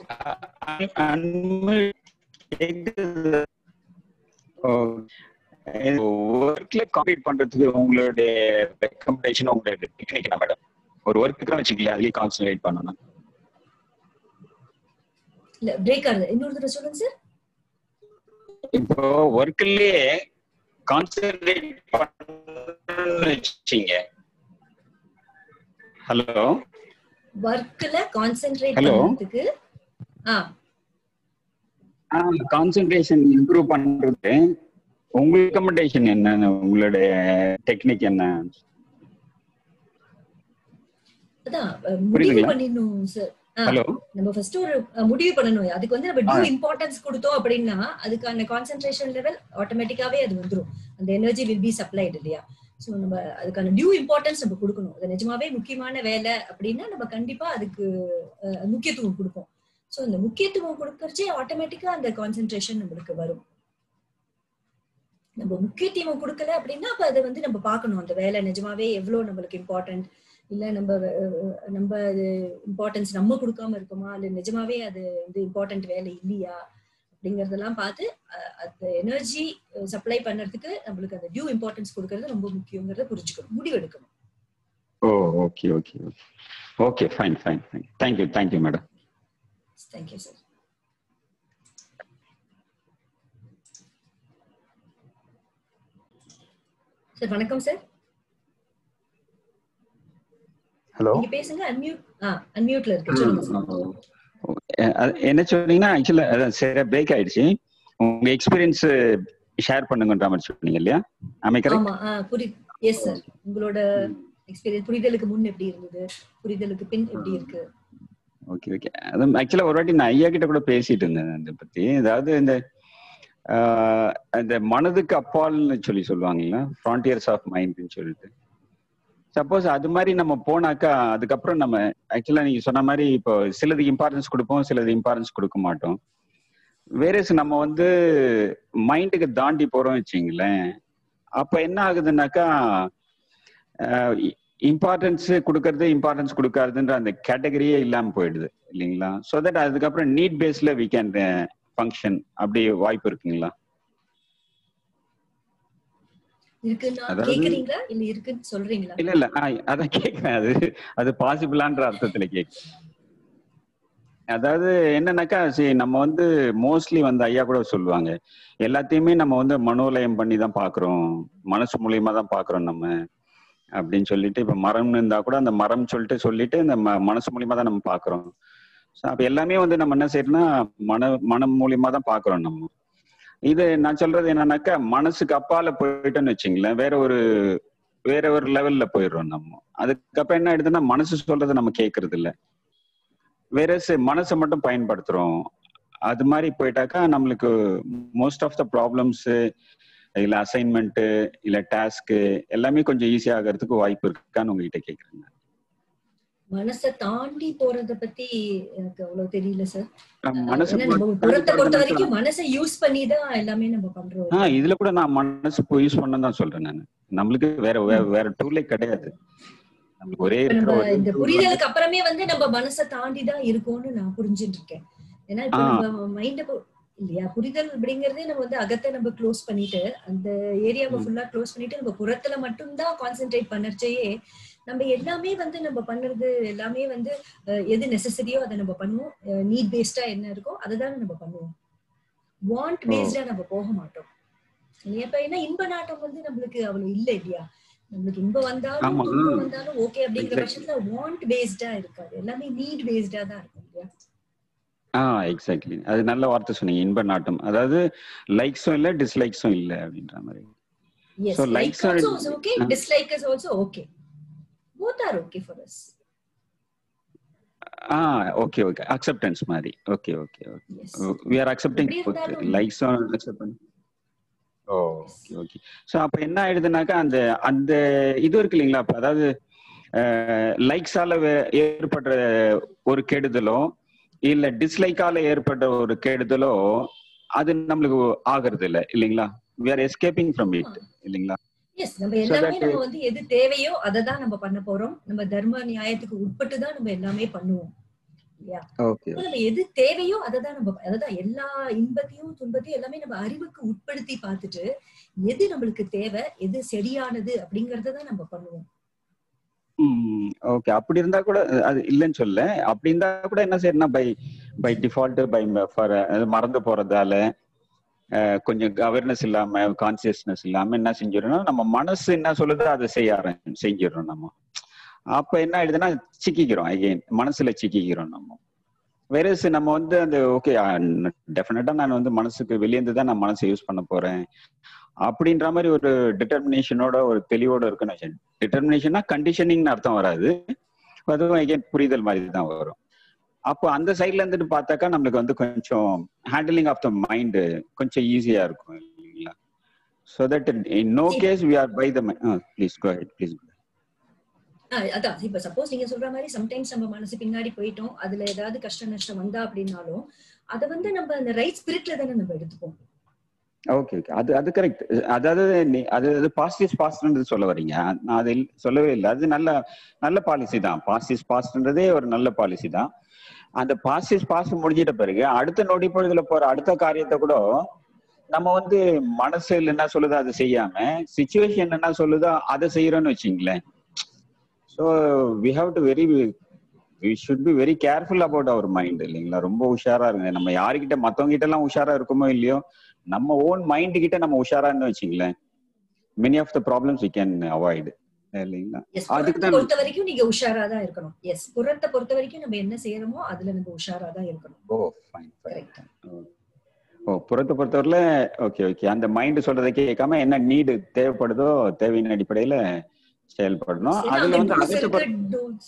ஒர்க்ல காம்பீட் பண்றதுக்கு உங்களுடைய ரெக்கமெண்டேஷன் உங்களுடைய டெக்னிக் என்ன மேடம் ஒரு ஒர்க்கு வச்சுக்கல அதுலயே கான்சென்ட்ரேட் பண்ணணும் இல்ல பிரேக் ஆகுது இன்னொரு தடவை சொல்லுங்க சார் இப்போ ஒர்க்லயே கான்சென்ட்ரேட் பண்ணணும்னு வச்சீங்க ஹலோ ஒர்க்ல கான்சென்ட்ரேட் Hello. பண்றதுக்கு ஆ கான்சென்ட்ரேஷன் இம்ப்ரூவ் பண்றது உங்க ரெக்கமெண்டேஷன் என்ன உங்களுடைய டெக்னிக் என்ன அதான் அஹ், முடிவு புரியுதுங்களா? பண்ணிடணும் சார் ஹலோ நம்ம ஃபர்ஸ்ட் ஒரு அஹ், முடிவு பண்ணணும் அதுக்கு வந்து நம்ம டியூ இம்பார்ட்டன்ஸ் கொடுத்தோம் அப்படின்னா அதுக்கான கான்சென்ட்ரேஷன் லெவல் ஆட்டோமேட்டிக்காவே அது வந்துரும் அந்த எனர்ஜி வில் பி சப்ளைடு இல்லையா ஸோ நம்ம அதுக்கான டியூ இம்பார்ட்டன்ஸ் நம்ம கொடுக்கணும் அது நிஜமாவே முக்கியமான வேலை அப்படின்னா நம்ம கண்டிப்பா அதுக்கு அஹ், முக்கியத்துவம் கொடுப்போம் ஸோ அந்த முக்கியத்துவம் கொடுக்கறச்சே ஆட்டோமேட்டிக்கா அந்த கான்சென்ட்ரேஷன் நம்மளுக்கு வரும் நம்ம முக்கியத்துவம் கொடுக்கல அப்படின்னா அப்ப அதை வந்து நம்ம பார்க்கணும் அந்த வேலை நிஜமாவே எவ்வளவு நம்மளுக்கு இம்பார்ட்டன்ட் இல்ல நம்ம அஹ், நம்ம இம்பார்ட்டன்ஸ் நம்ம கொடுக்காம இருக்கோமா இல்ல நிஜமாவே அது வந்து இம்பார்ட்டன்ட் வேலை இல்லையா அப்படிங்கறதெல்லாம் பார்த்து அஹ், அந்த எனர்ஜி சப்ளை பண்றதுக்கு நம்மளுக்கு அந்த டியூ இம்பார்ட்டன்ஸ் கொடுக்கறது ரொம்ப முக்கியங்கிறத புரிஞ்சுக்கணும் முடிவெடுக்கணும் oh okay okay okay okay fine fine fine thank you thank you madam thank you sir sir வணக்கம் சார் ஹலோ நீங்க பேசுங்க அன்மியூட் ஆ அன்மியூட்ல இருக்கு சொல்லுங்க சார் என்ன சொன்னீங்கன்னா ஆக்சுவலா அதான் சரி பிரேக் ஆயிடுச்சு உங்க எக்ஸ்பீரியன்ஸ் ஷேர் பண்ணுங்கன்ற மாதிரி சொன்னீங்க இல்லையா ஆமே கரெக்ட் ஆமா ஆ புரி எஸ் சார் உங்களோட எக்ஸ்பீரியன்ஸ் புரிதலுக்கு முன் எப்படி இருந்தது புரிதலுக்கு பின் எப்படி இருக்கு ஓகே ஓகே அது ஆக்சுவலா ஒரு வாட்டி நான் ஐயா கிட்ட கூட பேசிட்டு இருந்தேன் அதை பத்தி அதாவது இந்த ஆஹ், அந்த மனதுக்கு அப்பால்னு சொல்லி சொல்லுவாங்கல்ல ஃப்ரான்டியர்ஸ் ஆஃப் மைண்ட்னு சொல்லிட்டு சப்போஸ் அது மாதிரி நம்ம போனாக்கா அதுக்கப்புறம் நம்ம ஆக்சுவலா நீங்க சொன்ன மாதிரி இப்போ சிலதுக்கு இம்பார்ட்டன்ஸ் கொடுப்போம் சிலது இம்பார்ட்டன்ஸ் கொடுக்க மாட்டோம் வேறஸ் நம்ம வந்து மைண்டுக்கு தாண்டி போறோம் வச்சுங்களேன் அப்ப என்ன ஆகுதுன்னாக்கா இம்பார்ட்டன்ஸ் கொடுக்கறது இம்பார்ட்டன்ஸ் கொடுக்காதுன்ற அந்த கேட்டகரியே இல்லாம போயிடுது இல்லைங்களா ஸோ தட் அதுக்கப்புறம் நீட் பேஸ்ல வி கேன் ஃபங்க்ஷன் அப்படி வாய்ப்பு இருக்குங்களா இருக்குன்னா அதாவது- கேக்குறீங்களா இல்ல இருக்குன்னு சொல்றீங்களா இல்ல இல்ல நான் அதான் கேக்குறேன் அது அது பாசிபிளான்ற அர்த்தத்துல கேக்குறேன் அதாவது என்னன்னாக்கா சரி நம்ம வந்து மோஸ்ட்லி வந்து ஐயா கூட சொல்லுவாங்க எல்லாத்தையுமே நம்ம வந்து மனோலயம் பண்ணி தான் பாக்குறோம் மனசு மூலியமா தான் பாக்குறோம் நம்ம அப்படின்னு சொல்லிட்டு இப்ப மரம்னு இருந்தா கூட அந்த மரம் சொல்லிட்டு சொல்லிட்டு இந்த ம- மனசு மூலியமா தான் நம்ம பாக்குறோம் ஸோ அப்ப எல்லாமே வந்து நம்ம என்ன செய்யறோம்னா மன மனம் மூலியமா தான் பாக்குறோம் நம்ம இது நான் சொல்றது என்னன்னாக்கா மனசுக்கு அப்பால போயிட்டோம்னு வச்சுங்களேன் வேற ஒரு வேற ஒரு லெவல்ல போயிடுறோம் நம்ம அதுக்கப்புறம் என்ன ஆயிடுதுன்னா மனசு சொல்றதை நம்ம கேட்கறது இல்ல வேற மனசை மட்டும் பயன்படுத்துறோம் அது மாதிரி போயிட்டாக்கா நம்மளுக்கு மோஸ்ட் ஆஃப் த ப்ராப்ளம்ஸ் இல்ல அசைன்மெண்ட் இல்ல டாஸ்க் எல்லாமே கொஞ்சம் ஈஸி ஆகிறதுக்கு வாய்ப்பு இருக்கான்னு உங்ககிட்ட கேக்குறேங்க மனசை தாண்டி போறத பத்தி எனக்கு அவ்வளவு தெரியல சார் மனசு ஏன்னா நம்ம புறத்தை பொறுத்த வரைக்கும் மனசை யூஸ் பண்ணி தான் எல்லாமே நம்ம பண்றோம் ஆஹ் இதுல கூட நான் மனசு யூஸ் பண்ண தான் சொல்றேன் நான் நம்மளுக்கு வேற வே- வேற டூலே கிடையாது நம்மளுக்கு ஒரே இப்ப இருக்கிற நம்ம ஒரே இந்த tool வந்து- புரிதலுக்கு அப்புறமே வந்து நம்ம மனசை தாண்டி தான் இருக்கோம்னு நான் புரிஞ்சுட்டு இருக்கேன் ஏன்னா இப்ப ஆ. நம்ம மைண்ட இல்லையா புரிதல் அப்படிங்கறதே நம்ம வந்து அகத்தை நம்ம க்ளோஸ் பண்ணிட்டு அந்த ஏரியாவை ம். ஃபுல்லா க்ளோஸ் பண்ணிட்டு நம்ம புறத்துல மட்டும்தான் கான்சென்ட்ரேட் பண்ணச்சேயே நம்ம எல்லாமே வந்து நம்ம பண்றது எல்லாமே வந்து அஹ், எது நெசசரியோ அதை நம்ம பண்ணுவோம் நீட் பேஸ்டா என்ன இருக்கோ அதை தானே நம்ம பண்ணுவோம் வாண்ட் ஓ. பேஸ்டா நம்ம போக மாட்டோம் இல்லையா இப்ப ஏன்னா இன்ப நாட்டம் வந்து நம்மளுக்கு அவ்வளவு இல்ல இல்லையா நம்மளுக்கு இன்பம் வந்தாலும் ஆமா. துன்பம் ம். வந்தாலும் ஓகே அப்படிங்கிற Exactly. பட்சத்துல வாண்ட் பேஸ்டா இருக்காது எல்லாமே நீட் பேஸ்டா தான் இருக்கும் இல்லையா ஆ எக்ஸாக்ட்லி அது நல்ல வார்த்தை சொன்னீங்க இன்ப நாட்டம் அதாவது லைக்ஸும் இல்ல டிஸ்லைக்ஸும் இல்ல அப்படின்ற மாதிரி yes So, like likes are- also is okay Ah. Dislike is also okay both are okay for us ah okay okay acceptance மாதிரி okay okay okay yes we are accepting எப்படி இருந்தாலும் லைக்ஸும் அக்செப்ட் பண்ணி ஓ ஓகே ஓகே ஸோ அப்போ என்ன ஆயிடுதுனாக்கா அந்த அந்த இது இருக்கு இல்லைங்களா அப்ப அதாவது லைக்ஸால ஏற்படுற ஒரு கெடுதலோ இல்ல டிஸ்லைக்கால ஏற்பட்ட ஒரு கெடுதலோ அது நம்மளுக்கு ஆகிறது இல்ல இல்லைங்களா we are escaping from it இல்லைங்களா எஸ் நம்ம So எல்லாமே that- நம்ம வந்து எது தேவையோ அதை தான் நம்ம பண்ண போறோம் நம்ம தர்ம நியாயத்துக்கு உட்பட்டு தான் நம்ம எல்லாமே பண்ணுவோம் இல்லையா ஓகே அப்ப நம்ம எது தேவையோ அதை தான் நம்ம அதுதான் எல்லா இன்பத்தையும் துன்பத்தையும் எல்லாமே நம்ம அறிவுக்கு உட்படுத்தி பார்த்துட்டு எது நம்மளுக்கு தேவை எது சரியானது அப்படிங்கறத தான் நம்ம பண்ணுவோம் ஓகே அப்படி இருந்தா கூட அது இல்லைன்னு சொல்ல அப்படி இருந்தா கூட என்ன செய்யணும்னா by by default by far மறந்து போறதால அஹ், கொஞ்சம் அவேர்னஸ் இல்லாம கான்சியஸ்னஸ் இல்லாம என்ன செஞ்சிடறோம்னா நம்ம மனசு என்ன சொல்லுதோ அதை செய்ய ஆரம்பி செஞ்சிடறோம் நம்ம அப்ப என்ன ஆயிடுதுன்னா சிக்கிக்கிறோம் அகைன் மனசுல சிக்கிக்கிறோம் நம்ம வேறஸ் நம்ம வந்து அந்த ஓகே டெஃபினட்டா நான் வந்து மனசுக்கு வெளியேந்து தான் நான் மனசை யூஸ் பண்ண போறேன் அப்படின்ற மாதிரி ஒரு டிட்டர்மினேஷனோட ஒரு தெளிவோட இருக்குன்னு டிட்டர்மினேஷன்னா கண்டிஷனிங்னு அர்த்தம் வராது அதுவும் அகைன் புரிதல் மாதிரி தான் வரும் அப்போ அந்த சைட்ல இருந்துட்டு பார்த்தாக்கா நம்மளுக்கு வந்து கொஞ்சம் ஹேண்டிலிங் ஆஃப் த மைண்ட் கொஞ்சம் ஈஸியா இருக்கும் இல்லைங்களா so that in, in no See- case we are by the mi- uh, please go ahead please go ahead. ஆஹ் அதான் இப்ப சப்போஸ் நீங்க சொல்ற மாதிரி சம்டைம்ஸ் நம்ம மனசு பின்னாடி போயிட்டோம் அதுல ஏதாவது கஷ்ட நஷ்டம் வந்தா அப்படின்னாலும் அத வந்து நம்ம அந்த ரைட் ஸ்பிரிட்ல தானே நம்ம எடுத்துப்போம் ஓகே ஓகே அது அது கரெக்ட் அதாவது நீ- அது அது பாசிட்டிவ் பாஸ்ட்ன்றது சொல்ல வரீங்க நான் அது இல்ல- சொல்லவே இல்லை அது நல்ல நல்ல பாலிசி தான் பாசிட்டிவ் பாஸ்ட்ன்றதே ஒரு நல்ல பாலிசி தான் அந்த பாசிட்டிவ் பாஸ்ட் முடிஞ்சிட்ட பிறகு அடுத்த நொடி பொழுதுல போற அடுத்த காரியத்தை கூட நம்ம வந்து மனசு என்ன சொல்லுதோ அதை செய்யாம சுச்சுவேஷன் என்ன சொல்லுதோ அதை செய்யறோம்னு வச்சுங்களேன் so we have to very we should be very careful about our mind இல்லைங்களா ரொம்ப உஷாரா இருங்க நம்ம யாருக்கிட்ட மத்தவங்க கிட்ட எல்லாம் உஷாரா இருக்குமோ இல்லையோ நம்ம ஓன் மைண்ட் கிட்ட நம்ம உஷாரான்னு வச்சுங்களேன் many of the problems we can avoid இல்லைங்களா எஸ் அதுக்கு புறத்தை தான் பொறுத்த வரைக்கும் நீங்க உஷாரா தான் இருக்கணும் எஸ் புறத்தை பொறுத்த வரைக்கும் நம்ம என்ன செய்யறோமோ அதுல நம்ம உஷாரா தான் இருக்கணும் oh fine fine correct oh புறத்தை பொறுத்தவரையில ஓகே ஓகே அந்த மைண்ட் சொல்றதை கேட்காம என்ன நீடு தேவைப்படுதோ தேவையின் அடிப்படையில செயல்படணும் அதுல வந்து அகத்தை பொறுத்த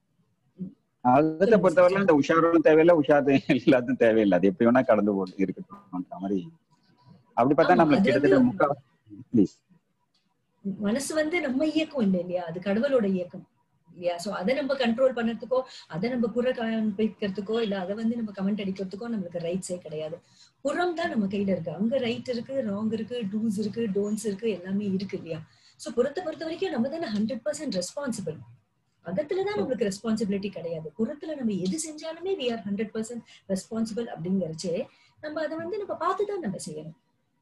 அகத்தை பொறுத்தவரையில அந்த உஷாரும் தேவையில்லை உஷார் எல்லாத்தையும் தேவையில்லை அது எப்படி வேணா கடந்து போட்டு இருக்கட்டும்ன்ற மாதிரி அப்படி பார்த்தா ஆமா, நம்மளுக்கு அது கிட்டத்தட்ட வந்து- முக்கா ப்ளீஸ் மனசு வந்து நம்ம இயக்கம் இல்லை இல்லையா அது கடவுளோட இயக்கம் இல்லையா சோ அதை நம்ம கண்ட்ரோல் பண்ணறதுக்கோ அதை நம்ம புற காண்பிக்கிறதுக்கோ இல்ல அதை வந்து நம்ம கமெண்ட் அடிக்கிறதுக்கோ நம்மளுக்கு ரைட்ஸே கிடையாது புறம் தான் நம்ம கையில இருக்கு அங்க ரைட் இருக்கு ராங் இருக்கு டூஸ் இருக்கு டோன்ஸ் இருக்கு எல்லாமே இருக்கு இல்லையா சோ புறத்தை பொறுத்த வரைக்கும் நம்ம தானே ஹண்ட்ரட் பர்சன்ட் ரெஸ்பான்சிபிள் அகத்துலதான் நம்மளுக்கு ரெஸ்பான்சிபிலிட்டி கிடையாது புறத்துல நம்ம எது செஞ்சாலுமே we are hundred percent responsible அப்படிங்கறச்சே நம்ம அதை வந்து நம்ம பார்த்துதான் நம்ம செய்யணும்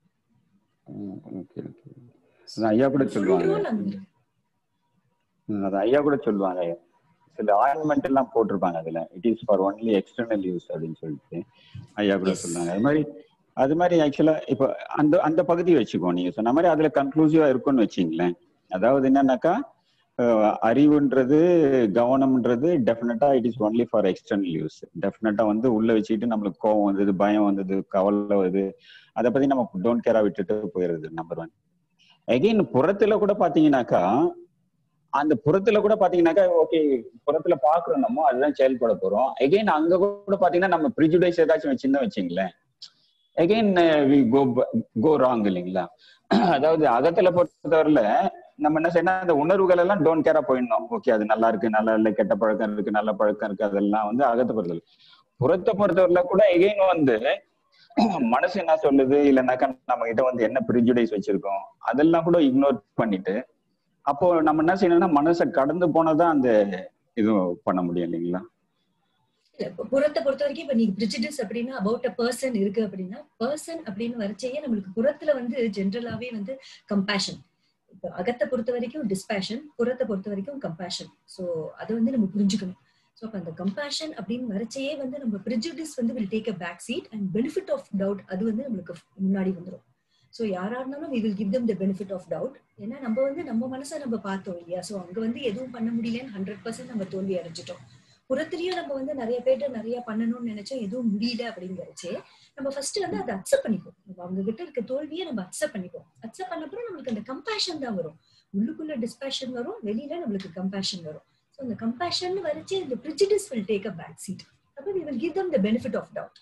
ஓகே ஓகே ஐயா கூட ஃபுல் சொல்லுவாங்க ரோல் அங்க இருக்கு ம், அது ஐயா கூட சொல்லுவாங்க சில ஆயின்மெண்ட் எல்லாம் போட்டிருப்பாங்க அதுல it is for only external use அப்படின்னு சொல்லிட்டு ஐயா கூட Yes. சொல்லுவாங்க அது மாதிரி அது மாதிரி ஆக்சுவலா இப்போ அந்த அந்த பகுதி வச்சுக்கோ நீங்க சொன்ன மாதிரி அதுல கன்க்ளூசிவா இருக்கும்னு வச்சுங்களேன் அதாவது என்னன்னாக்கா அஹ், அறிவுன்றது கவனம்ன்றது டெஃபினட்டா it is only for external use டெஃபினட்டா வந்து உள்ள வச்சுக்கிட்டு நம்மளுக்கு கோவம் வந்தது பயம் வந்தது கவலை வருது அதை பத்தி நம்ம டோன்ட் கேரா விட்டுட்டு போயிடுறது நம்பர் ஒன் அகைன் புறத்துல கூட பாத்தீங்கன்னாக்கா அந்த புறத்துல கூட பாத்தீங்கன்னாக்கா ஓகே புறத்துல பாக்குறோம் நம்ம அதுதான் செயல்பட போறோம் எகைன் அங்க கூட பாத்தீங்கன்னா நம்ம ப்ரிஜுடைஸ் ஏதாச்சும் வச்சிருந்தா வச்சுங்களேன் again we go go wrong இல்லைங்களா அதாவது அகத்துல பொறுத்தவரையில நம்ம என்ன செய்யணும் அந்த உணர்வுகள் எல்லாம் டோன்ட் கேரா போயிடணும் ஓகே அது நல்லா இருக்கு நல்லா இல்லை கெட்ட பழக்கம் இருக்கு நல்ல பழக்கம் இருக்கு அதெல்லாம் வந்து அகத்தை பொறுத்தவரை புறத்தை பொறுத்தவரையில கூட எகைன் வந்து மனசு என்ன சொல்லுது இல்லைன்னாக்கா நம்ம கிட்ட வந்து என்ன ப்ரிஜுடைஸ் வச்சிருக்கோம் அதெல்லாம் கூட இக்னோர் பண்ணிட்டு அப்போ நம்ம என்ன செய்யணும்னா மனசை கடந்து போனதான் அந்த இது பண்ண முடியும் இல்லைங்களா இல்ல, இப்ப புறத்தை பொறுத்த வரைக்கும் இப்ப நீங்க பிரிஜிடிஸ் அப்படின்னா அபவுட் அ பர்சன் இருக்கு அப்படின்னா பர்சன் அப்படின்னு வரச்சேயே நம்மளுக்கு புறத்துல வந்து ஜென்ரலாவே வந்து கம்பேஷன் இப்ப அகத்தை பொறுத்த வரைக்கும் டிஸ்பேஷன் புறத்தை பொறுத்த வரைக்கும் கம்பேஷன் சோ அதை வந்து நம்ம புரிஞ்சுக்கணும் ஸோ அப்ப அந்த கம்பேஷன் அப்படின்னு வரச்சேயே வந்து நம்ம பிரிஜிடிஸ் வந்து will take a back seat and benefit of doubt அது வந்து நம்மளுக்கு முன்னாடி வந்துடும் ஸோ யாரா இருந்தாலும் we will give them the benefit of doubt ஏன்னா நம்ம வந்து நம்ம மனசை நம்ம பார்த்தோம் இல்லையா ஸோ அங்க வந்து எதுவும் பண்ண முடியலன்னு ஹண்ட்ரட் பர்சன்ட் நம்ம தோல்வி அடைஞ்சிட்டோம் புறத்துலயும் நம்ம வந்து நிறைய பேர்ட்ட நிறைய பண்ணணும்னு நினைச்சோம் எதுவும் முடியல அப்படிங்கிறச்சே நம்ம ஃபர்ஸ்ட் வந்து அதை அக்செப்ட் பண்ணிப்போம் நம்ம அவங்க கிட்ட இருக்க தோல்வியை நம்ம அக்செப்ட் பண்ணிப்போம் அக்செப்ட் பண்ண அப்புறம் நம்மளுக்கு அந்த கம்பேஷன் தான் வரும் உள்ளுக்குள்ள டிஸ்பேஷன் வரும் வெளியில நம்மளுக்கு கம்பேஷன் வரும் ஸோ அந்த கம்பேஷன் வரைச்சு இந்த prejudice will take a back seat அப்போ we will give them the benefit of doubt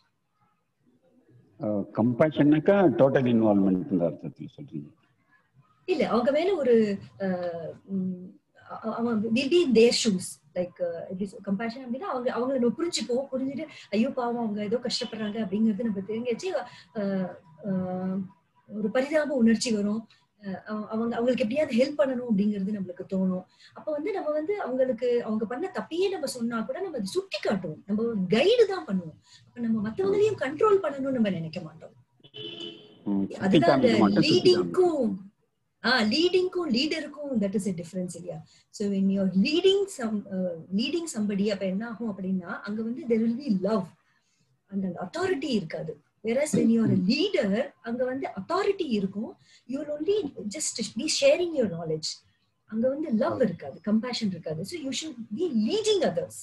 கம்பேஷன்னாக்கா டோட்டல் இன்வால்மெண்ட் அர்த்தத்துல சொல்றீங்க இல்ல அவங்க மேல ஒரு அஹ், உம், அ- அவன் will be there shoes like எப்படி கம்பேஷன் அப்படின்னா அவங்க அவங்கள நம்ம புரிஞ்சுப்போம் புரிஞ்சுட்டு ஐயோ பாவம் அவங்க ஏதோ கஷ்டப்படுறாங்க அப்படிங்கிறது நம்ம தெரிஞ்சு அஹ், அஹ், ஒரு பரிதாப உணர்ச்சி வரும் அஹ், அவ- அவங்க அவங்களுக்கு எப்படியாவது ஹெல்ப் பண்ணணும் அப்படிங்கிறது நம்மளுக்கு தோணும் அப்ப வந்து நம்ம வந்து அவங்களுக்கு அவங்க பண்ண தப்பையே நம்ம சொன்னா கூட நம்ம அதை சுட்டி காட்டுவோம் நம்ம கைடு தான் பண்ணுவோம் அப்ப நம்ம மத்தவங்களையும் கண்ட்ரோல் பண்ணணும்னு நம்ம நினைக்க மாட்டோம் ம், சுத்தி அதுதான் அந்த காமிக்க மட்டும் சுத்தி காமிக்க. லீடிங்க்கும் ஆ லீடிங்க்கும் லீடருக்கும் தட் இஸ் எ டிஃபரன்ஸ் இல்லையா so when you're leading some leading somebody அப்ப என்ன ஆகும் அப்படின்னா அங்க வந்து தெர் வில் பி லவ் அந்த அத்தாரிட்டி இருக்காது வெரஸ் வென் யூர் லீடர் அங்க வந்து அத்தாரிட்டி இருக்கும் you only just be sharing your knowledge அங்க வந்து லவ் இருக்காது கம்பேஷன் இருக்காது so you should be leading others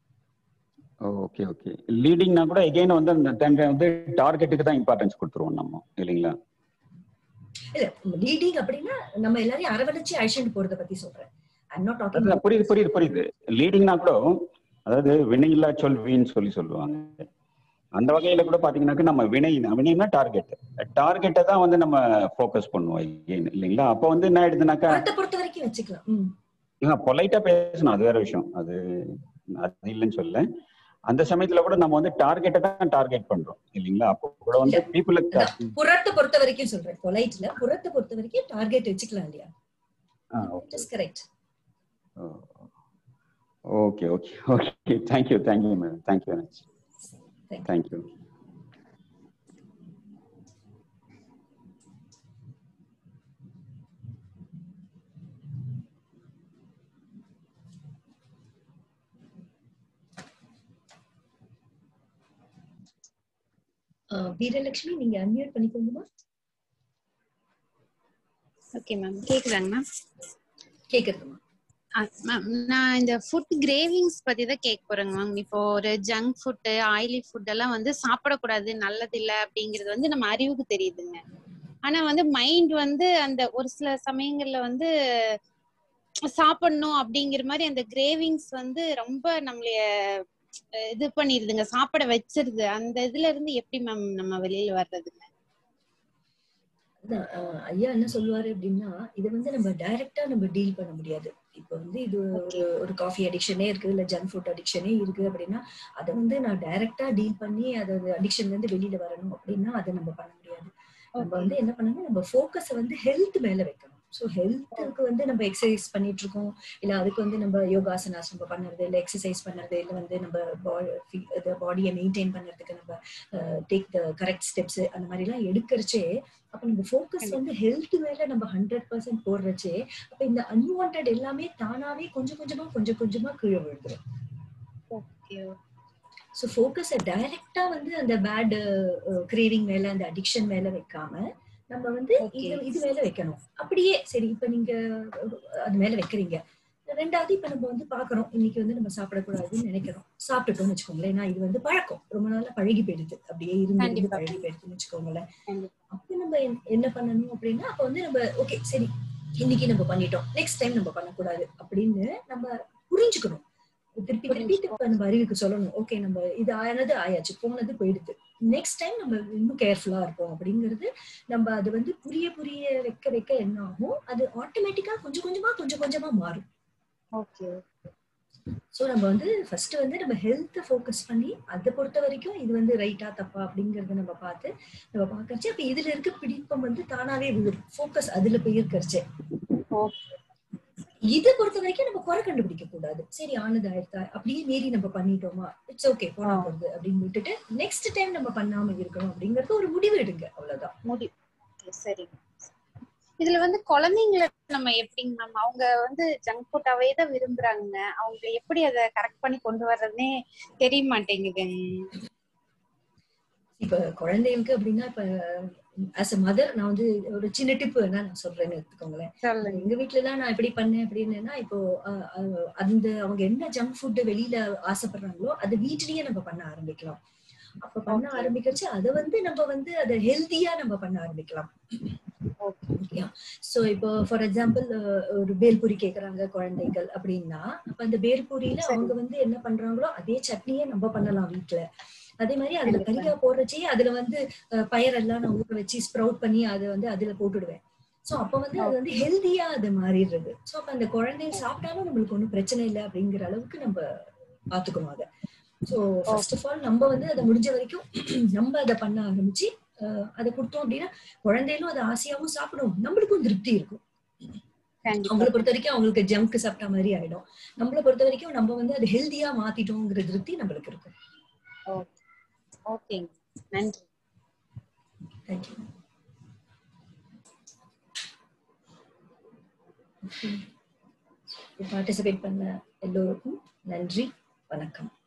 okay okay லீடிங்னா கூட எகைன் வந்து அந்த டைம் வந்து டார்கெட்டுக்கு தான் இம்பார்ட்டன்ஸ் கொடுத்துருவோம் நம்ம இல்லைங்களா இல்ல லீடிங் அப்படின்னா நம்ம எல்லாரையும் அரவணைச்சு அழிச்சுட்டு போறத பத்தி சொல்றேன் ஐம் நாட் டாக்கிங் அதுதான் புரியுது புரியுது புரியுது லீடிங்னா கூட அதாவது வினையில்லா சொல் வீண் சொல்லி சொல்லுவாங்க அந்த வகையில கூட பாத்தீங்கன்னாக்க நம்ம வினை வினைனா டார்கெட் டார்கெட்டை தான் வந்து நம்ம ஃபோக்கஸ் பண்ணுவோம் again, இல்லைங்களா அப்போ வந்து என்ன ஆயிடுதுனாக்கா படத்தை பொறுத்த வரைக்கும் வச்சுக்கலாம் ம் ஏங்க பொலைட்டா பேசணும் அது வேற விஷயம் அது அது இல்லைன்னு சொல்ல அந்த சமயத்துல கூட நம்ம வந்து டார்கெட்டை தான் டார்கெட் பண்றோம் இல்லைங்களா அப்போ கூட வந்து பீப்புளுக்கு அதான், புறத்தை பொறுத்த வரைக்கும் சொல்றேன் பொலைட்ல புறத்தை பொறுத்த வரைக்கும் டார்கெட் வச்சுக்கலாம் இல்லையா it correct okay okay okay thank you thank you madam thank you Thank thank you Veeralakshmi நீங்க அன்மியூட் பண்ணிக்கோங்கம்மா ஓகே மேம் கேக்குதாங்க மேம் கேக்குறதுமா மேம் நான் இந்த ஃபுட் கிரேவிங்ஸ் பத்தி தான் கேட்க போறேங்க மேம் இப்போ ஒரு ஜங்க் ஃபுட் ஆயிலி ஃபுட் எல்லாம் வந்து சாப்பிடக்கூடாது நல்லது இல்ல அப்படிங்கிறது வந்து நம்ம அறிவுக்கு தெரியுதுங்க ஆனா வந்து மைண்ட் வந்து அந்த ஒரு சில சமயங்கள்ல வந்து சாப்பிடணும் அப்படிங்கிற மாதிரி அந்த கிரேவிங்ஸ் வந்து ரொம்ப நம்மளைய அஹ், இது பண்ணிருதுங்க சாப்பிட வச்சிருது அந்த இதுல இருந்து எப்படி மேம் நம்ம வெளியில வர்றதுங்க அதான், அஹ், ஐயா என்ன சொல்லுவாரு அப்படின்னா இதை வந்து நம்ம டைரக்டா நம்ம டீல் பண்ண முடியாது இப்போ வந்து இது ஒரு ஒரு காஃபி அடிக்ஷனே இருக்கு இல்ல ஜங்க் ஃபுட் அடிக்ஷனே இருக்கு அப்படின்னா அதை வந்து நான் டைரக்டா டீல் பண்ணி அதை அடிக்ஷன்ல இருந்து வெளியில வரணும் அப்படின்னா அதை நம்ம பண்ண முடியாது நம்ம வந்து என்ன பண்ணணும் நம்ம ஃபோக்கஸை வந்து ஹெல்த் மேல வைக்கணும் ஸோ ஹெல்த்துக்கு வந்து நம்ம எக்ஸசைஸ் பண்ணிட்டு இருக்கோம் இல்ல அதுக்கு வந்து நம்ம யோகாசனாஸ் நம்ம பண்ணுறது இல்ல எக்ஸசைஸ் பண்ணுறது இல்ல வந்து நம்ம பாடியை மெயின்டைன் பண்ணுறதுக்கு நம்ம டேக் த கரெக்ட் ஸ்டெப்ஸ் அந்த மாதிரி எல்லாம் எடுக்கிறச்சே அப்ப நம்ம ஃபோக்கஸ் வந்து ஹெல்த் மேல நம்ம ஹண்ட்ரட் பர்சன்ட் போடுறச்சே அப்ப இந்த அன்வான்ட் எல்லாமே தானாவே கொஞ்சம் கொஞ்சமா கொஞ்சம் கொஞ்சமா கீழே விழுந்துரும் ஓகே ஸோ ஃபோக்கஸை டைரக்டா வந்து அந்த பேட் கிரேவிங் மேல அந்த அடிக்ஷன் மேல வைக்காம நம்ம வந்து Okay. இது இது மேல வைக்கணும் அப்படியே சரி இப்ப நீங்க அஹ், அது மேல வைக்கிறீங்க ரெண்டாவது இப்ப நம்ம வந்து பாக்குறோம் இன்னைக்கு வந்து நம்ம சாப்பிடக்கூடாதுன்னு நினைக்கிறோம் சாப்பிட்டுட்டோம்னு வச்சுக்கோங்களேன் நான் இது வந்து பழக்கம் ரொம்ப நாளா பழகி போயிடுது அப்படியே இருந்து இருந்து கண்டிப்பா. பழகி போயிடுதுன்னு வச்சுக்கோங்களேன் கண்டிப்பா. அப்ப நம்ம என்ன- என்ன பண்ணணும் அப்படின்னா அப்ப வந்து நம்ம ஓகே சரி இன்னைக்கு நம்ம பண்ணிட்டோம் நெக்ஸ்ட் டைம் நம்ம பண்ணக்கூடாது அப்படின்னு நம்ம புரிஞ்சுக்கணும் திருப்பி திருப்பி இப்ப நம்ம அறிவுக்கு சொல்லணும் ஓகே நம்ம இது ஆனது ஆயாச்சு போனது போயிடுது நெக்ஸ்ட் டைம் நம்ம இன்னும் கேர்ஃபுல்லா இருப்போம் அப்படிங்கிறது நம்ம அது வந்து புரிய புரிய வைக்க வைக்க என்ன ஆகும் அது ஆட்டோமேட்டிக்கா கொஞ்சம் கொஞ்சமா கொஞ்சம் கொஞ்சமா மாறும் ஓகே சோ நம்ம வந்து ஃபர்ஸ்ட் வந்து நம்ம ஹெல்த்தை ஃபோக்கஸ் பண்ணி அதை பொறுத்த வரைக்கும் இது வந்து ரைட்டா தப்பா அப்படிங்கறத நம்ம பார்த்து நம்ம பார்க்கறச்சு அப்ப இதுல இருக்க பிடிப்பம் வந்து தானாவே விழும் ஃபோக்கஸ் அதுல போயிருக்கறச்சே இதை பொறுத்த வரைக்கும் நம்ம குறை கண்டுபிடிக்க கூடாது சரி ஆனது ஆயிடுதா அப்படியே மீறி நம்ம பண்ணிட்டோமா இட்ஸ் ஓகே போனா போகுது அப்படின்னு விட்டுட்டு நெக்ஸ்ட் டைம் நம்ம பண்ணாம இருக்கணும் அப்படிங்கறது ஒரு முடிவு எடுங்க அவ்வளவுதான் முடி Okay, சரி இதுல வந்து குழந்தைங்கள நம்ம எப்படிங்க மேம் அவங்க வந்து ஜங்க் ஃபுட்டாவே தான் விரும்புறாங்க அவங்க எப்படி அதை கரெக்ட் பண்ணி கொண்டு வர்றதுனே தெரிய மாட்டேங்குது இப்ப குழந்தைகளுக்கு அப்படின்னா இப்ப ஆஸ் அ மதர் நான் வந்து ஒரு சின்ன டிப் வேணா நான் சொல்றேன்னு எடுத்துக்கோங்களேன் சொல்லுங்க எங்க வீட்டுல எல்லாம் நான் எப்படி பண்ணேன் அப்படின்னா இப்போ அஹ், அஹ், அந்த அவங்க என்ன ஜங்க் ஃபுட் வெளியில ஆசைப்படுறாங்களோ அது வீட்லயே நம்ம பண்ண ஆரம்பிக்கலாம் அப்ப பண்ண Okay. ஆரம்பிக்கிறச்சு அதை வந்து நம்ம வந்து அதை ஹெல்த்தியா நம்ம பண்ண ஆரம்பிக்கலாம் ஓகேயா சோ இப்போ ஃபார் எக்ஸாம்பிள் ஒரு பேல்பூரி கேக்குறாங்க குழந்தைகள் அப்படின்னா அப்ப அந்த பேல்பூரியில சரி. அவங்க வந்து என்ன பண்றாங்களோ அதே சட்னியே நம்ம பண்ணலாம் வீட்ல அதே மாதிரி அதுல கண்டிப்பா. கறியா போடுறச்சே அதுல வந்து அஹ், பயரெல்லாம் நான் ஊற வச்சு ஸ்ப்ரவுட் பண்ணி அதை வந்து அதுல போட்டுடுவேன் சோ அப்ப வந்து அது வந்து ஹெல்தியா அது மாறிடுறது சோ அப்ப அந்த குழந்தைங்க சாப்பிட்டாலும் நம்மளுக்கு ஒண்ணும் பிரச்சனை இல்லை அப்படிங்கிற அளவுக்கு நம்ம பாத்துக்கணும் அதை சோ ஃபர்ஸ்ட் ஆஃப் ஆல் நம்ம வந்து அதை முடிஞ்ச வரைக்கும் நம்ம அதை பண்ண ஆரம்பிச்சு அஹ், அதை கொடுத்தோம் அப்படின்னா குழந்தைகளும் அதை ஆசையாவும் சாப்பிடும் நம்மளுக்கும் திருப்தி இருக்கும் கண்டிப்பா அவங்களை பொறுத்த வரைக்கும் அவங்களுக்கு ஜங்க் சாப்பிட்ட மாதிரி ஆயிடும் நம்மளை பொறுத்த வரைக்கும் நம்ம வந்து அதை ஹெல்தியா மாத்திட்டோங்கிற திருப்தி நம்மளுக்கு இருக்கும் ஓகேங்க நன்றி தேங்க்யூ பார்ட்டிசிபேட் பண்ண எல்லோருக்கும் நன்றி வணக்கம்